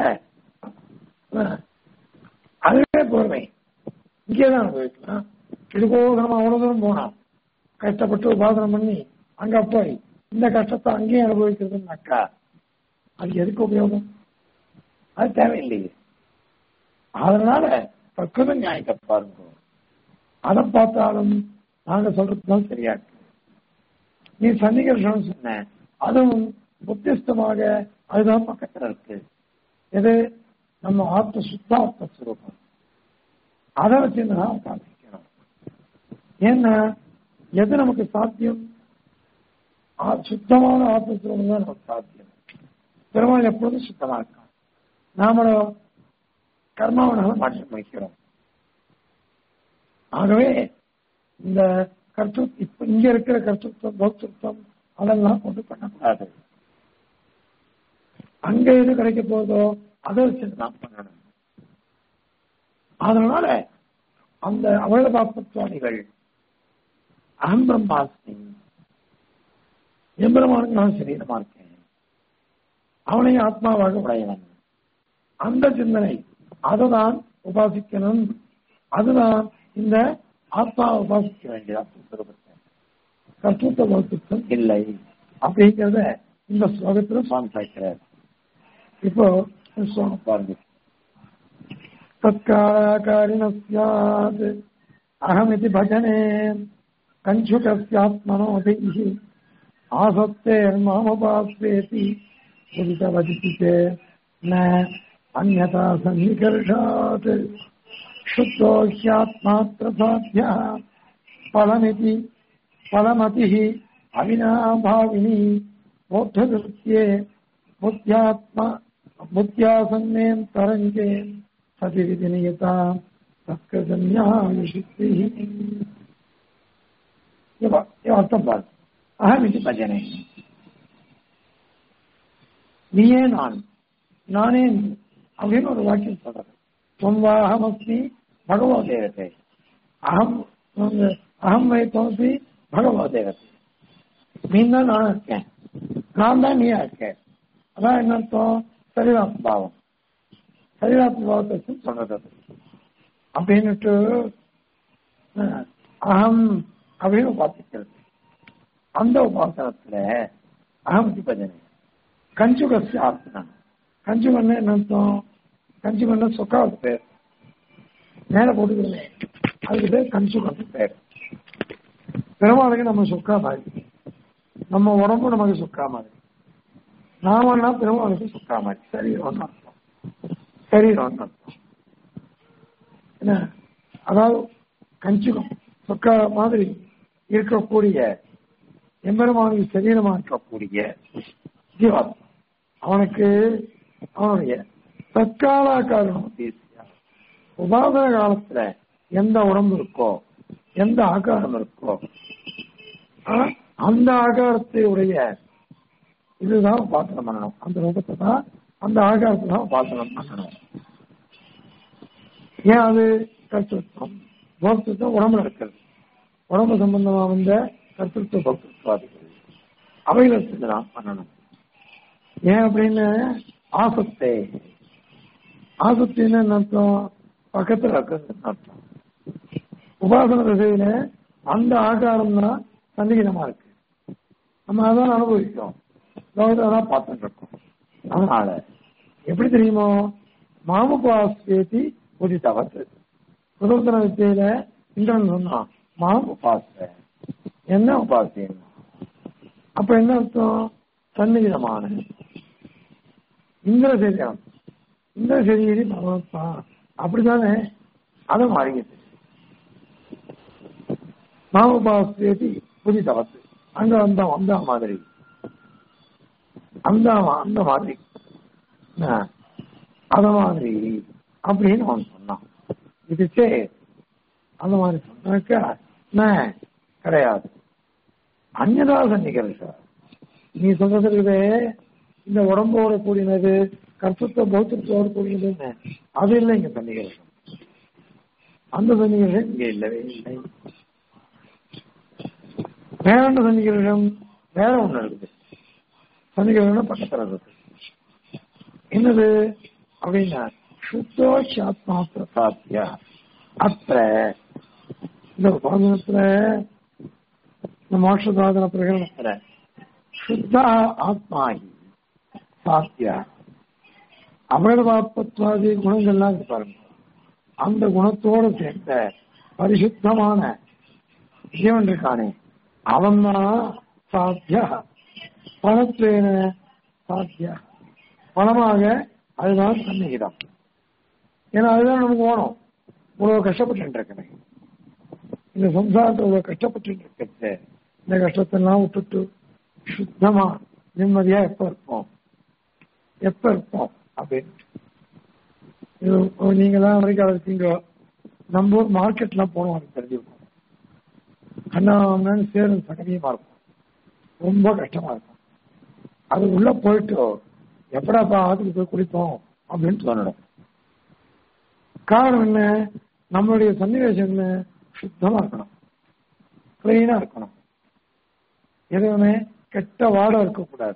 அதுவே பொறுமை இங்கே தான் அனுபவிக்கலாம் இதுக்கோக நம்ம அவ்வளவு தூரம் போனோம் கஷ்டப்பட்டு உபாசனம் பண்ணி அங்க போய் இந்த கஷ்டத்தை அங்கேயும் அனுபவிக்கிறதுனாக்கா அது எதுக்கு உபயோகம் அது தேவையில்லையே அதனால பிரகிருத நியாயத்தை பாருங்க அதை பார்த்தாலும் நாங்க சொல்றதுதான் சரியா இருக்கு நீ சன்னிகர்ஷம் சொன்ன அதுவும் புத்திஸ்தமாக அதுதான் பக்கத்துல இருக்கு எது நம்ம ஆத்ம சுத்தாத்ம சுரூபம் அதை வச்சு தான் உபாசிக்கணும் ஏன்னா எது நமக்கு சாத்தியம் சுத்தமான ஆத்மஸ்வரூபம் தான் நமக்கு சாத்தியம் பெருமாள் எப்பொழுதும் சுத்தமா இருக்கான் நாமளும் கர்மாவனால மாற்றம் வைக்கிறோம் ஆகவே இந்த கர்த்து இப்ப இங்க இருக்கிற கர்த்தத்துவம் பௌத்தத்துவம் அதெல்லாம் கொண்டு பண்ணக்கூடாது அங்க எது கிடைக்க போதோ அதை வச்சு தான் பண்ணணும் அதனால அந்த அவலபாப்பத்வாதிகள் அகம் பிரம்மாஸ்மி எம்பெருமானுக்கு நான் சரீரமா இருக்கேன் அவனை ஆத்மாவாக உடையவன் அந்த சிந்தனை அதுதான் உபாசிக்கணும் அதுதான் இந்த ஆத்மா உபாசிக்க வேண்டிய ஆத்மஸ்வரூபத்தை கர்த்தத்துவ பௌத்தம் இல்லை அப்படிங்கிறத இந்த ஸ்லோகத்துல சுவாமி சாய்க்கிறார் இப்போ ஸ்லோகம் பாருங்க तत्कालाकारिण स्यात् अहमिति भजने कञ्चुकस्यात्मनोभिः आसक्तेर्मामुपास्वेति उदितवदिति चेत् न अन्यथा सन्निकर्षात् शुद्धो ह्यात्मात्र साध्यः फलमिति फलमतिः अविनाभाविनी बौद्धकृत्ये बुद्ध्यात्मा बुद्ध्यासन्नेन् तरङ्गे सतिरिति नियता तत्कृतन्यायशक्तिः அர்த்தம் பாரு அகம் இது பஜனை நீயே நான் நானே நீ அப்படின்னு ஒரு வாக்கியம் சொல்றது தொன்வாகமஸ்மி பகவோ தேவத்தை அகம் அகம் வை தோசி பகவோ தேவத்தை நீ தான் நான் இருக்கேன் நான் தான் நீயா இருக்கேன் அதான் என்ன அர்த்தம் சரீராத்மாவம் சரீராத்மாவத்தை சொல்றது அப்படின்னுட்டு அகம் அப்படின்னு உபாசிக்கிறது அந்த உபாசனத்துல அகமதி பஜனை கஞ்சுகசி ஆத்மனா கஞ்சுகன்னு என்ன அர்த்தம் கஞ்சுகன்னு சொக்காவுக்கு பேர் மேல போட்டுக்கிறேன் அதுக்கு பேர் கஞ்சுகன்னு பேர் பெருமாளுக்கு நம்ம சொக்கா மாதிரி நம்ம உடம்பு நமக்கு சொக்கா மாதிரி நாமன்னா பெருமாளுக்கு சொக்கா மாதிரி சரீரம் அர்த்தம் சரீரம் அர்த்தம் என்ன அதாவது கஞ்சுகம் சொக்கா மாதிரி இருக்கக்கூடிய எம்பெருமானுக்கு சரீரமா இருக்கக்கூடிய ஜீவாத்மா அவனுக்கு அவனுடைய தற்கால காரணம் தேசியா உபாதன காலத்துல எந்த உடம்பு இருக்கோ எந்த ஆகாரம் இருக்கோ அந்த ஆகாரத்தை உடைய இதுதான் உபாசனம் பண்ணணும் அந்த ரூபத்தை தான் அந்த ஆகாரத்தை தான் உபாசனம் பண்ணணும் ஏன் அது கருத்துவம் போக்திருத்தம் உடம்புல இருக்கிறது உடம்பு சம்பந்தமா வந்த கருத்துவ பக்திருவாதிகள் அவைகளை செஞ்சுதான் பண்ணணும் ஏன் அப்படின்னு ஆசத்தை ஆசத்தின்னு என்ன அர்த்தம் பக்கத்துல இருக்கிறதுன்னு அர்த்தம் உபாசன திசையில அந்த ஆகாரம் தான் சன்னிகிதமா இருக்கு நம்ம அதான் அனுபவிக்கிறோம் லோகத்தை அதான் பார்த்துட்டு இருக்கோம் அதனால எப்படி தெரியுமோ மாமுபாஸ்வேதி உதித்தவத்து சுதர்சன வித்தியில இந்திரன் சொன்னான் மாம் உபாச என்ன உபாசியம் அப்ப என்ன அர்த்தம் சன்னிகிதமான இந்திர சரீரம் இந்திர சரீரி பரமாத்மா அப்படித்தானே அதை மாறிக்கிட்டு மாமுபாஸ்வேதி புதிதவத்து அங்க வந்த அந்த மாதிரி அந்த அந்த மாதிரி என்ன? அத மாதிரி அப்படின்னு அவன் சொன்னான் இது சே அந்த மாதிரி சொன்னாக்கா என்ன கிடையாது அந்நதா சன்னிகர்ஷ நீ சொல்றது இருக்குதே இந்த உடம்போட கூடினது கர்த்தத்துவ பௌத்தத்தோடு கூடினதுன்னு அது இல்லை இங்க சன்னிகர்ஷம் அந்த சன்னிகர்ஷம் இங்க இல்லவே இல்லை வேற என்ன சன்னிகர்ஷம் வேற ஒண்ணு இருக்குது சன்னிகர்ஷம் பக்கத்துல இருக்கு என்னது அப்படின்னா சுத்தோஷாத்மா பிரசாத்திய அத்த இந்த உபாதனத்துல இந்த மோட்ச சாதன பிரகடனத்துல சுத்த ஆத்மாகி சாத்திய அமிர்தாத்மத்வாதி குணங்கள்லாம் இருக்கு பாருங்க அந்த குணத்தோடு சேர்ந்த பரிசுத்தமான ஜீவன் இருக்கானே அவன் தான் சாத்திய பணத்தேன சாத்திய பணமாக அதுதான் சந்நிகிதம் ஏன்னா அதுதான் நமக்கு வேணும் இவ்வளவு கஷ்டப்பட்டு இருக்கேன் இந்த சம்சாரத்தை இவ்வளவு கஷ்டப்பட்டு இருக்கிறது இந்த கஷ்டத்தெல்லாம் விட்டுட்டு சுத்தமா நிம்மதியா எப்ப இருப்போம் எப்ப இருப்போம் அப்படின்னு இது நீங்க தான் அமெரிக்காவில் இருக்கீங்க நம்ம ஊர் மார்க்கெட்லாம் போனோம் எனக்கு தெரிஞ்சிருக்கும் கண்ணா சேரும் சகதியமா இருக்கும் ரொம்ப கஷ்டமா இருக்கும் அது உள்ள போயிட்டு எப்படாப்பா ஆத்துக்கு போய் குளிப்போம் அப்படின்னு தோணிடும் காரணம் என்ன நம்மளுடைய சன்னிவேசம் என்ன சுத்தமா இருக்கணும் கிளீனா இருக்கணும் எதுவுமே கெட்ட வாடம் இருக்கக்கூடாது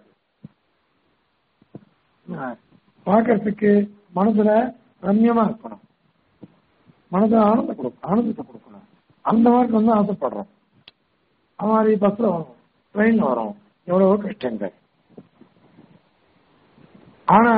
பார்க்கறதுக்கு மனசுல ரம்யமா இருக்கணும் மனசுல ஆனந்த கொடுக்கும் ஆனந்தத்தை கொடுக்கணும் அந்த மாதிரி வந்து ஆசைப்படுறோம் அது மாதிரி பஸ்ல வரும் ட்ரெயின்ல வரும் எவ்வளவோ கஷ்டங்கள் ஆனா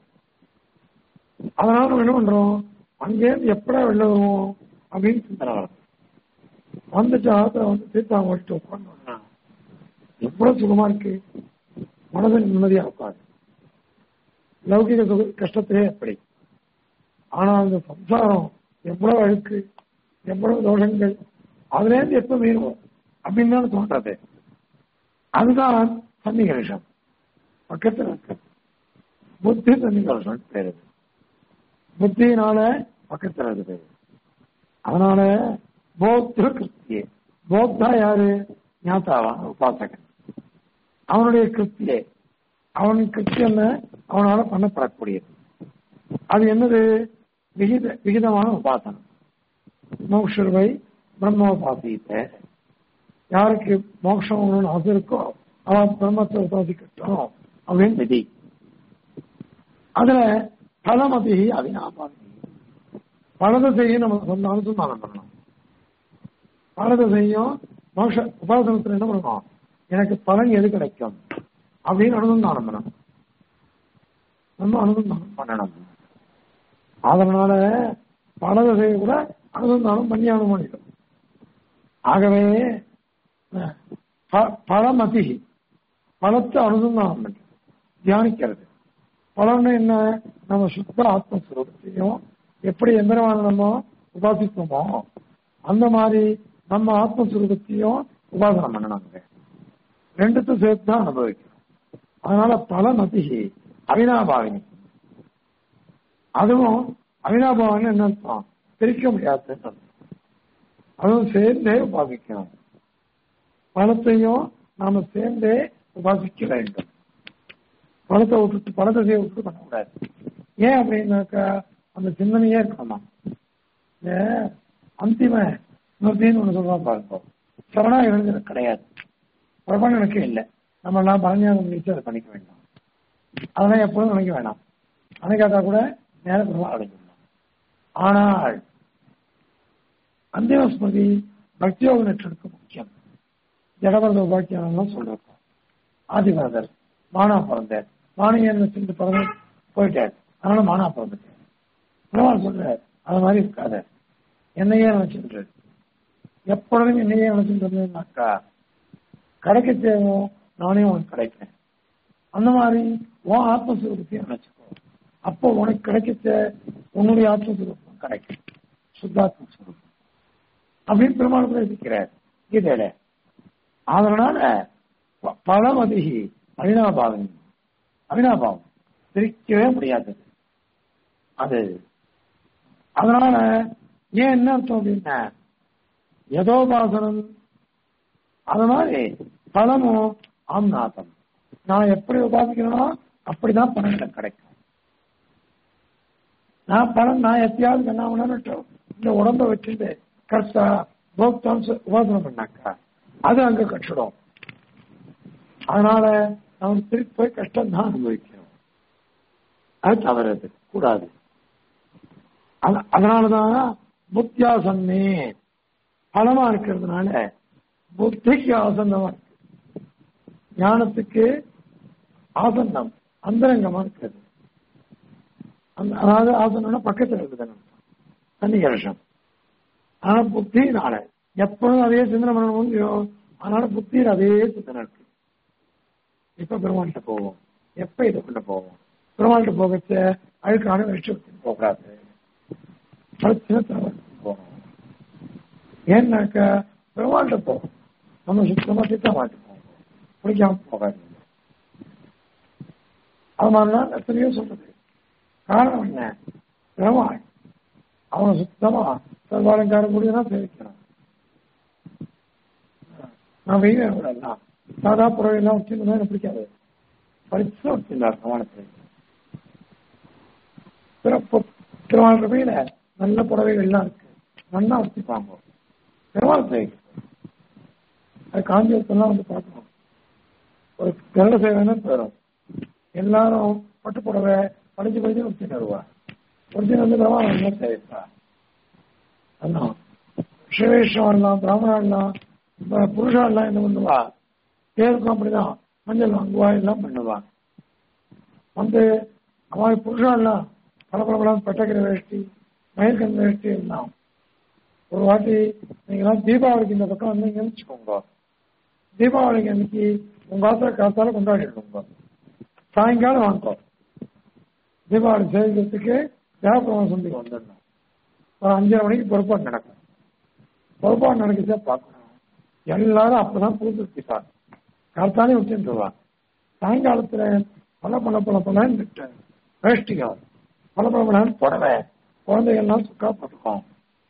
அதனால நம்ம என்ன பண்றோம் அங்கேருந்து எப்படா வெளில வருவோம் அப்படின்னு சிந்தனை வரும் வந்துட்டு ஆத்துல வந்து தீர்த்தம் ஓட்டிட்டு உட்காந்து எவ்வளவு சுகமா இருக்கு மனது நிம்மதியா உட்காது லௌகிக சுக கஷ்டத்திலே எப்படி ஆனா அந்த சம்சாரம் எவ்வளவு அழுக்கு எவ்வளவு தோஷங்கள் அதுல இருந்து எப்ப மீறுவோம் அப்படின்னு தான் தோன்றது அதுதான் சன்னிகரிஷம் பக்கத்தில் இருக்கு புத்தி சன்னிகரிஷம் பேரு புத்தியினால பக்கத்தில் இருக்குது அதனால போக்திரு கிருத்தியே போக்தா யாரு ஞாத்தாவான் உபாசகன் அவனுடைய கிருத்தியே அவன் கிருத்தியம் அவனால பண்ணப்படக்கூடியது அது என்னது விகித விகிதமான உபாசனம் மோக்ஷர்வை பிரம்மோபாசித்த யாருக்கு மோட்சம் வேணும்னு ஆசை இருக்கோ அவன் பிரம்மத்தை உபாசிக்கட்டும் அப்படின்னு விதி அதுல பலமதி அவினாபாதி பலதை செய்ய நம்ம சொந்த அனுசந்தானம் பண்ணணும் பலதை செய்யும் மோஷ உபாசனத்தில் என்ன பண்ணணும் எனக்கு பலன் எது கிடைக்கும் அப்படின்னு அனுசந்தானம் பண்ணணும் நம்ம அனுசந்தானம் பண்ணணும் அதனால பலதை செய்ய கூட அனுசந்தானம் பண்ணி அனுமதிக்கும் ஆகவே பழமதி பழத்தை அனுசந்தானம் பண்ணி தியானிக்கிறது பலன்னு என்ன நம்ம சுத்த ஆத்மஸ்வரூபத்தையும் எப்படி எந்திரமான நம்ம உபாசிப்போமோ அந்த மாதிரி நம்ம ஆத்மஸ்வரூபத்தையும் உபாசனம் பண்ணணும் ரெண்டுத்தையும் சேர்த்து தான் அனுபவிக்கணும் அதனால பல மதி அவினாபாவினி அதுவும் அவினாபாவன் என்ன அர்த்தம் பிரிக்க முடியாதுன்னு அர்த்தம் அதுவும் சேர்ந்தே உபாசிக்கணும் பணத்தையும் நாம சேர்ந்தே உபாசிக்க வேண்டும் பணத்தை விட்டுட்டு பணத்தை செய்ய விட்டுட்டு பண்ணக்கூடாது ஏன் அப்படின்னாக்கா அந்த சிந்தனையே இருக்கணுமா இந்த அந்திம ஸ்மிருதின்னு ஒண்ணு சொல்றோம் பாருங்க சரணாகிறது கிடையாது பிரபலனுக்கு இல்லை நம்ம எல்லாம் பரஞ்சாதம் நினைச்சு அதை பண்ணிக்க வேண்டாம் அதெல்லாம் எப்பொழுதும் நினைக்க வேண்டாம் நினைக்காட்டா கூட நேரத்தில் அடைஞ்சிடலாம் ஆனால் அந்திம ஸ்மிருதி பக்தியோக நெற்றெடுக்க முக்கியம் ஜடபரத உபாக்கியம் சொல்றோம் ஆதிவாதர் மானா பிறந்தார் மானியன் சென்று பிறந்து போயிட்டார் அதனால மானா பிறந்துட்டார் பெருமாள் சொல்ற அது மாதிரி இருக்காத என்னையே நினைச்சுட்டு எப்பொழுதும் என்னையே நினைச்சுட்டு இருந்ததுனாக்கா கிடைக்க தேவும் நானே உனக்கு கிடைக்கிறேன் அந்த மாதிரி உன் ஆத்மஸ்வரூபத்தையும் நினைச்சுக்கோ அப்போ உனக்கு கிடைக்க உன்னுடைய ஆத்மஸ்வரூபம் கிடைக்கும் சுத்தாத்ம ஸ்வரூபம் அப்படின்னு பெருமாள் பிரசிக்கிறார் கீதையில அதனால ப- பலமதிகி அவினாபாவம் அவினாபாவம் பிரிக்கவே முடியாது அது அதனால ஏன் என்ன அர்த்தம் அப்படின்னா யதோபாசனம் அது மாதிரி பலமும் ஆம்நாதம் நான் எப்படி உபாசிக்கிறேனோ அப்படிதான் பலன் எனக்கு கிடைக்கும் நான் பலன் நான் எப்பயாவது என்ன பண்ணணும் இந்த உடம்ப வச்சுட்டு கர்த்தா போக்தான் உபாசனம் பண்ணாக்கா அது அங்க கட்டிடும் அதனால நமக்கு திருப்பி போய் கஷ்டம் தான் அனுபவிக்கணும் அது தவறது கூடாது அத- அதனாலதான் புத்தியாசன்னே பலமா இருக்கிறதுனால புத்திக்கு ஆசன்னமா இருக்கு ஞானத்துக்கு ஆசன்னம் அந்தரங்கமா இருக்கிறது அந்த- அதாவது ஆசனம்னா பக்கத்துல இருக்குது தண்ணி கலசம் ஆனா புத்தினால எப்பொழுதும் அதே சிந்தனை பண்ண முடியும் அதனால புத்தியில் அதே சிந்தனை இருக்கு எப்ப பெருமாள்கிட்ட போவோம் எப்ப இதுக்குள்ள போவோம் பெருமாள்கிட்ட போகச்ச அழுக்கான விஷயத்துக்கு போகாது பிரச்சனை தவிர்த்து போகணும் ஏன்னாக்கா பெருமாள்கிட்ட போகும் நம்ம சுத்தமா சித்தமாட்டு போவோம் பிடிக்காம போகாது அது மாதிரிலாம் எத்தனையோ சொல்றது காரணம் என்ன பெருமாள் அவனை சுத்தமா சர்வாலங்காரம் கூடியதான் சேவிக்கிறான் நான் வெயில் விடலாம் சாதா புறவை எல்லாம் வச்சிருந்தா எனக்கு பிடிக்காது பரிசு வச்சிருந்தார் கவனத்தை சிறப்பு திருவாளர் சபையில நல்ல புடவைகள் எல்லாம் இருக்கு நல்லா வச்சுப்பாங்க பெருமாள் சேவை அது காஞ்சிபுரத்தெல்லாம் வந்து பார்க்கணும் ஒரு கருட சேவைன்னு போயிடும் எல்லாரும் பட்டு புடவை படிச்சு படிச்சு வச்சுட்டு வருவா ஒரிஜினல் வந்து பெருமாள் நல்லா சேவிப்பா அதான் சிவேஷம்லாம் பிராமணர்லாம் புருஷாலாம் என்ன பண்ணுவா பேருக்கும் அப்படிதான் மஞ்சள் வாங்குவா எல்லாம் பண்ணுவா வந்து அவன் புருஷாலாம் பலபலபலம் பட்டக்கிற வேஷ்டி மயில்கண் வேஷ்டி எல்லாம் ஒரு வாட்டி நீங்களாம் தீபாவளிக்கு இந்த பக்கம் வந்தீங்கன்னு வச்சுக்கோங்க தீபாவளிக்கு அன்னைக்கு உங்க ஆத்திர காத்தால கொண்டாடிடுங்க சாயங்காலம் வாங்கோ தீபாவளி சேவிக்கிறதுக்கு தேவப்பிரம சந்திக்கு வந்துடணும் ஒரு அஞ்சரை மணிக்கு பொறுப்பாடு நடக்கும் பொறுப்பாடு நடக்குச்சா பார்க்கணும் எல்லாரும் அப்பதான் புதுப்பிச்சு சார் கரெக்டானே வச்சுருவா சாயங்காலத்துல பல பல பல பலன்னு வேஷ்டிகள் பல பல பலன்னு புடவை குழந்தைகள்லாம் சுக்கா போட்டுக்கும்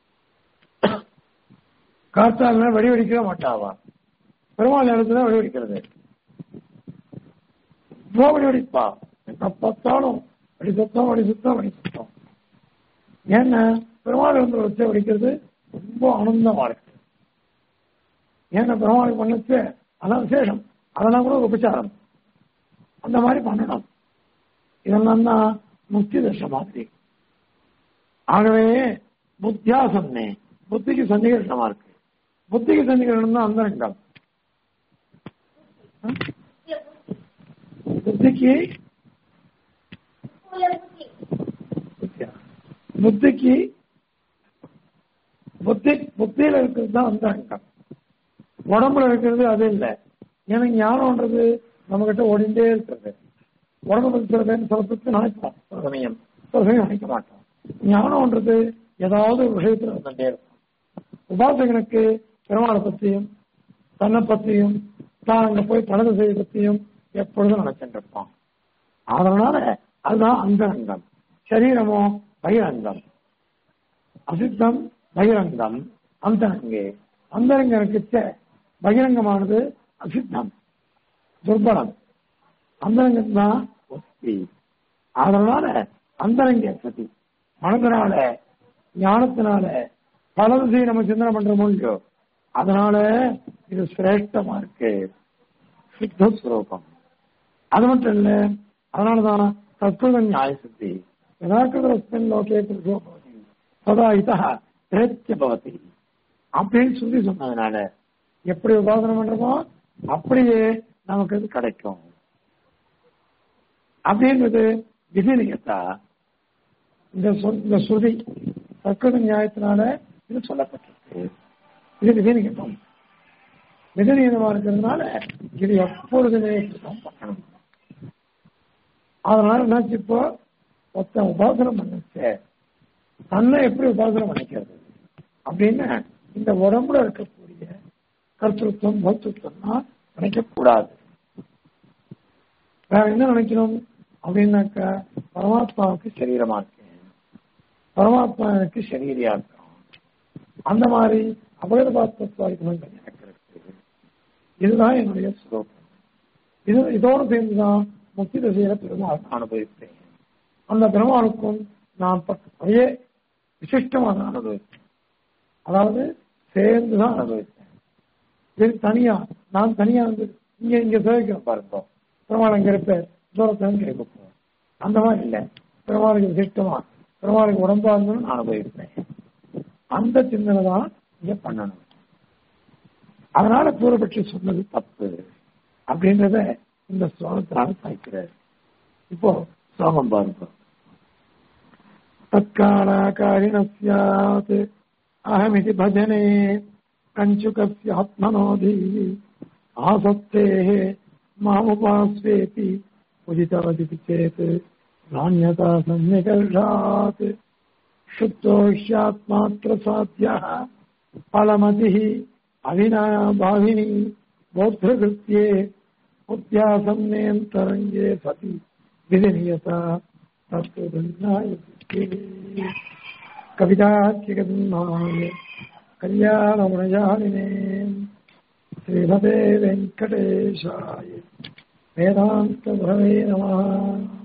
காத்தால வெடி வெடிக்கவே மாட்டாவா பெருமாள் நேரத்துல வெடி வெடிக்கிறது இவ்வளோ வெடி வெடிப்பா எப்ப பார்த்தாலும் வெடி சுத்தம் வெடி சுத்தம் வெடி சுத்தம் ஏன்னா பெருமாள் வந்து வச்சு வெடிக்கிறது ரொம்ப ஆனந்தமா இருக்கு ஏன்னா பெருமாளுக்கு பண்ணச்சு அதான் விசேஷம் அதெல்லாம் கூட ஒரு உபச்சாரம் அந்த மாதிரி பண்ணணும் இதெல்லாம் தான் முக்தி தர்ஷ மாதிரி ஆகவே புத்தியாசம்னே புத்திக்கு சன்னிகரணமா இருக்கு புத்திக்கு சன்னிகரணம் தான் அந்தரங்கம் புத்திக்கு புத்தியா? புத்திக்கு புத்தி புத்தியில இருக்கிறது தான் அந்தரங்கம் உடம்புல இருக்கிறது அது இல்லை ஏன்னா ஞானம்ன்றது நம்ம கிட்ட ஓடிண்டே இருக்கிறது உடம்புல இருக்கிறது சிலத்துக்கு நினைப்போம் சில சமயம் சில சமயம் நினைக்க மாட்டோம் ஞானம்ன்றது ஏதாவது ஒரு விஷயத்துல வந்துட்டே இருக்கும் உபாசகனுக்கு பெருமாளை பத்தியும் தன்னை பத்தியும் தான் அங்க போய் தனது செய்ய பத்தியும் எப்பொழுதும் நினைச்சுட்டு இருப்பான் அதனால அதுதான் அந்தரங்கம் சரீரமோ பகிரங்கம் அசித்தம் பகிரங்கம் அந்தரங்கே அந்தரங்கம் இருக்குச்ச பகிரங்கமானது அசித்தம் துர்பலம் அந்தரங்கம் தான் ஒத்தி அதனால அந்தரங்க சதி மனதனால ஞானத்தினால பல திசையை நம்ம சிந்தனை பண்றோமோ இல்லையோ அதனால இது சிரேஷ்டமா இருக்கு சித்தஸ்வரூபம் அது மட்டும் இல்ல அதனாலதான் தத்துவ நியாய சித்தி யதாக்கிருதஸ்மின் லோகே புருஷோ பவதி சதா இதா பிரேத்திய பவதி அப்படின்னு சொல்லி சொன்னதுனால எப்படி உபாசனை பண்றோமோ அப்படியே நமக்கு அது கிடைக்கும் அப்படின்றது விதிநியத்தா இந்த சொல் இந்த ஸ்ருதி தற்கொலை நியாயத்தினால இது சொல்லப்பட்டிருக்கு இது விதிநியத்தம் விதிநியதமா இருக்கிறதுனால இது எப்பொழுதுமே இப்படிதான் பண்ணணும் அதனால என்னாச்சு இப்போ ஒருத்தன் உபாசனம் பண்ணுச்சு தன்னை எப்படி உபாசனம் பண்ணிக்கிறது அப்படின்னு இந்த உடம்புல இருக்கக்கூடிய கர்த்தத்துவம் பௌத்தத்துவம்னா நினைக்கக்கூடாது வேற என்ன நினைக்கணும் அப்படின்னாக்கா பரமாத்மாவுக்கு சரீரமா இருக்கேன் பரமாத்மா எனக்கு சரீரியா இருக்கும் அந்த மாதிரி அபகதபாத்மத்துவாதிகளும் எனக்கு இருக்கு இதுதான் என்னுடைய ஸ்லோகம் இது இதோடு சேர்ந்துதான் முக்தி திசையில பெருமாள் அனுபவிப்பேன் அந்த பெருமாளுக்கும் நான் அதே விசிஷ்டமாக அனுபவிப்பேன் அதாவது சேர்ந்துதான் அனுபவிப்பேன் இது தனியா நான் தனியா வந்து இங்க இங்க சேவிக்கிறேன் பாருங்க பெருமாள் அங்க இருப்பேன் தூரத்துல கேட்க அந்த மாதிரி இல்லை பெருமாளுக்கு விசிஷ்டமா பெருமாளுக்கு உடம்பா இருந்தாலும் நான் அனுபவிப்பேன் அந்த சிந்தனை தான் இங்க பண்ணணும் அதனால பூர்வபட்சி சொன்னது தப்பு அப்படின்றத இந்த ஸ்லோகத்தினால சாய்க்கிறார் இப்போ ஸ்லோகம் பாருங்க தற்காலாக்காரிண சியாத் அகமிதி பஜனே கஞ்சுகஸ்ய ஆத்மனோதி ஆசக்தேः மாமுபாஸ்வேति उदितवदिति चेत् नान्यता सन्निकर्षात् शुद्धो ह्यात्मात्रसाध्यः फलमतिः अविनाभाविनी बौद्धकृत्ये उद्यासन्नेऽन्तरङ्गे सति विधिनियता तत्त्वदन्नाय कविताख्यगन्नाय कल्याणमणयालिने श्रीमते वेङ्कटेशाय वेदान्तभवे नमः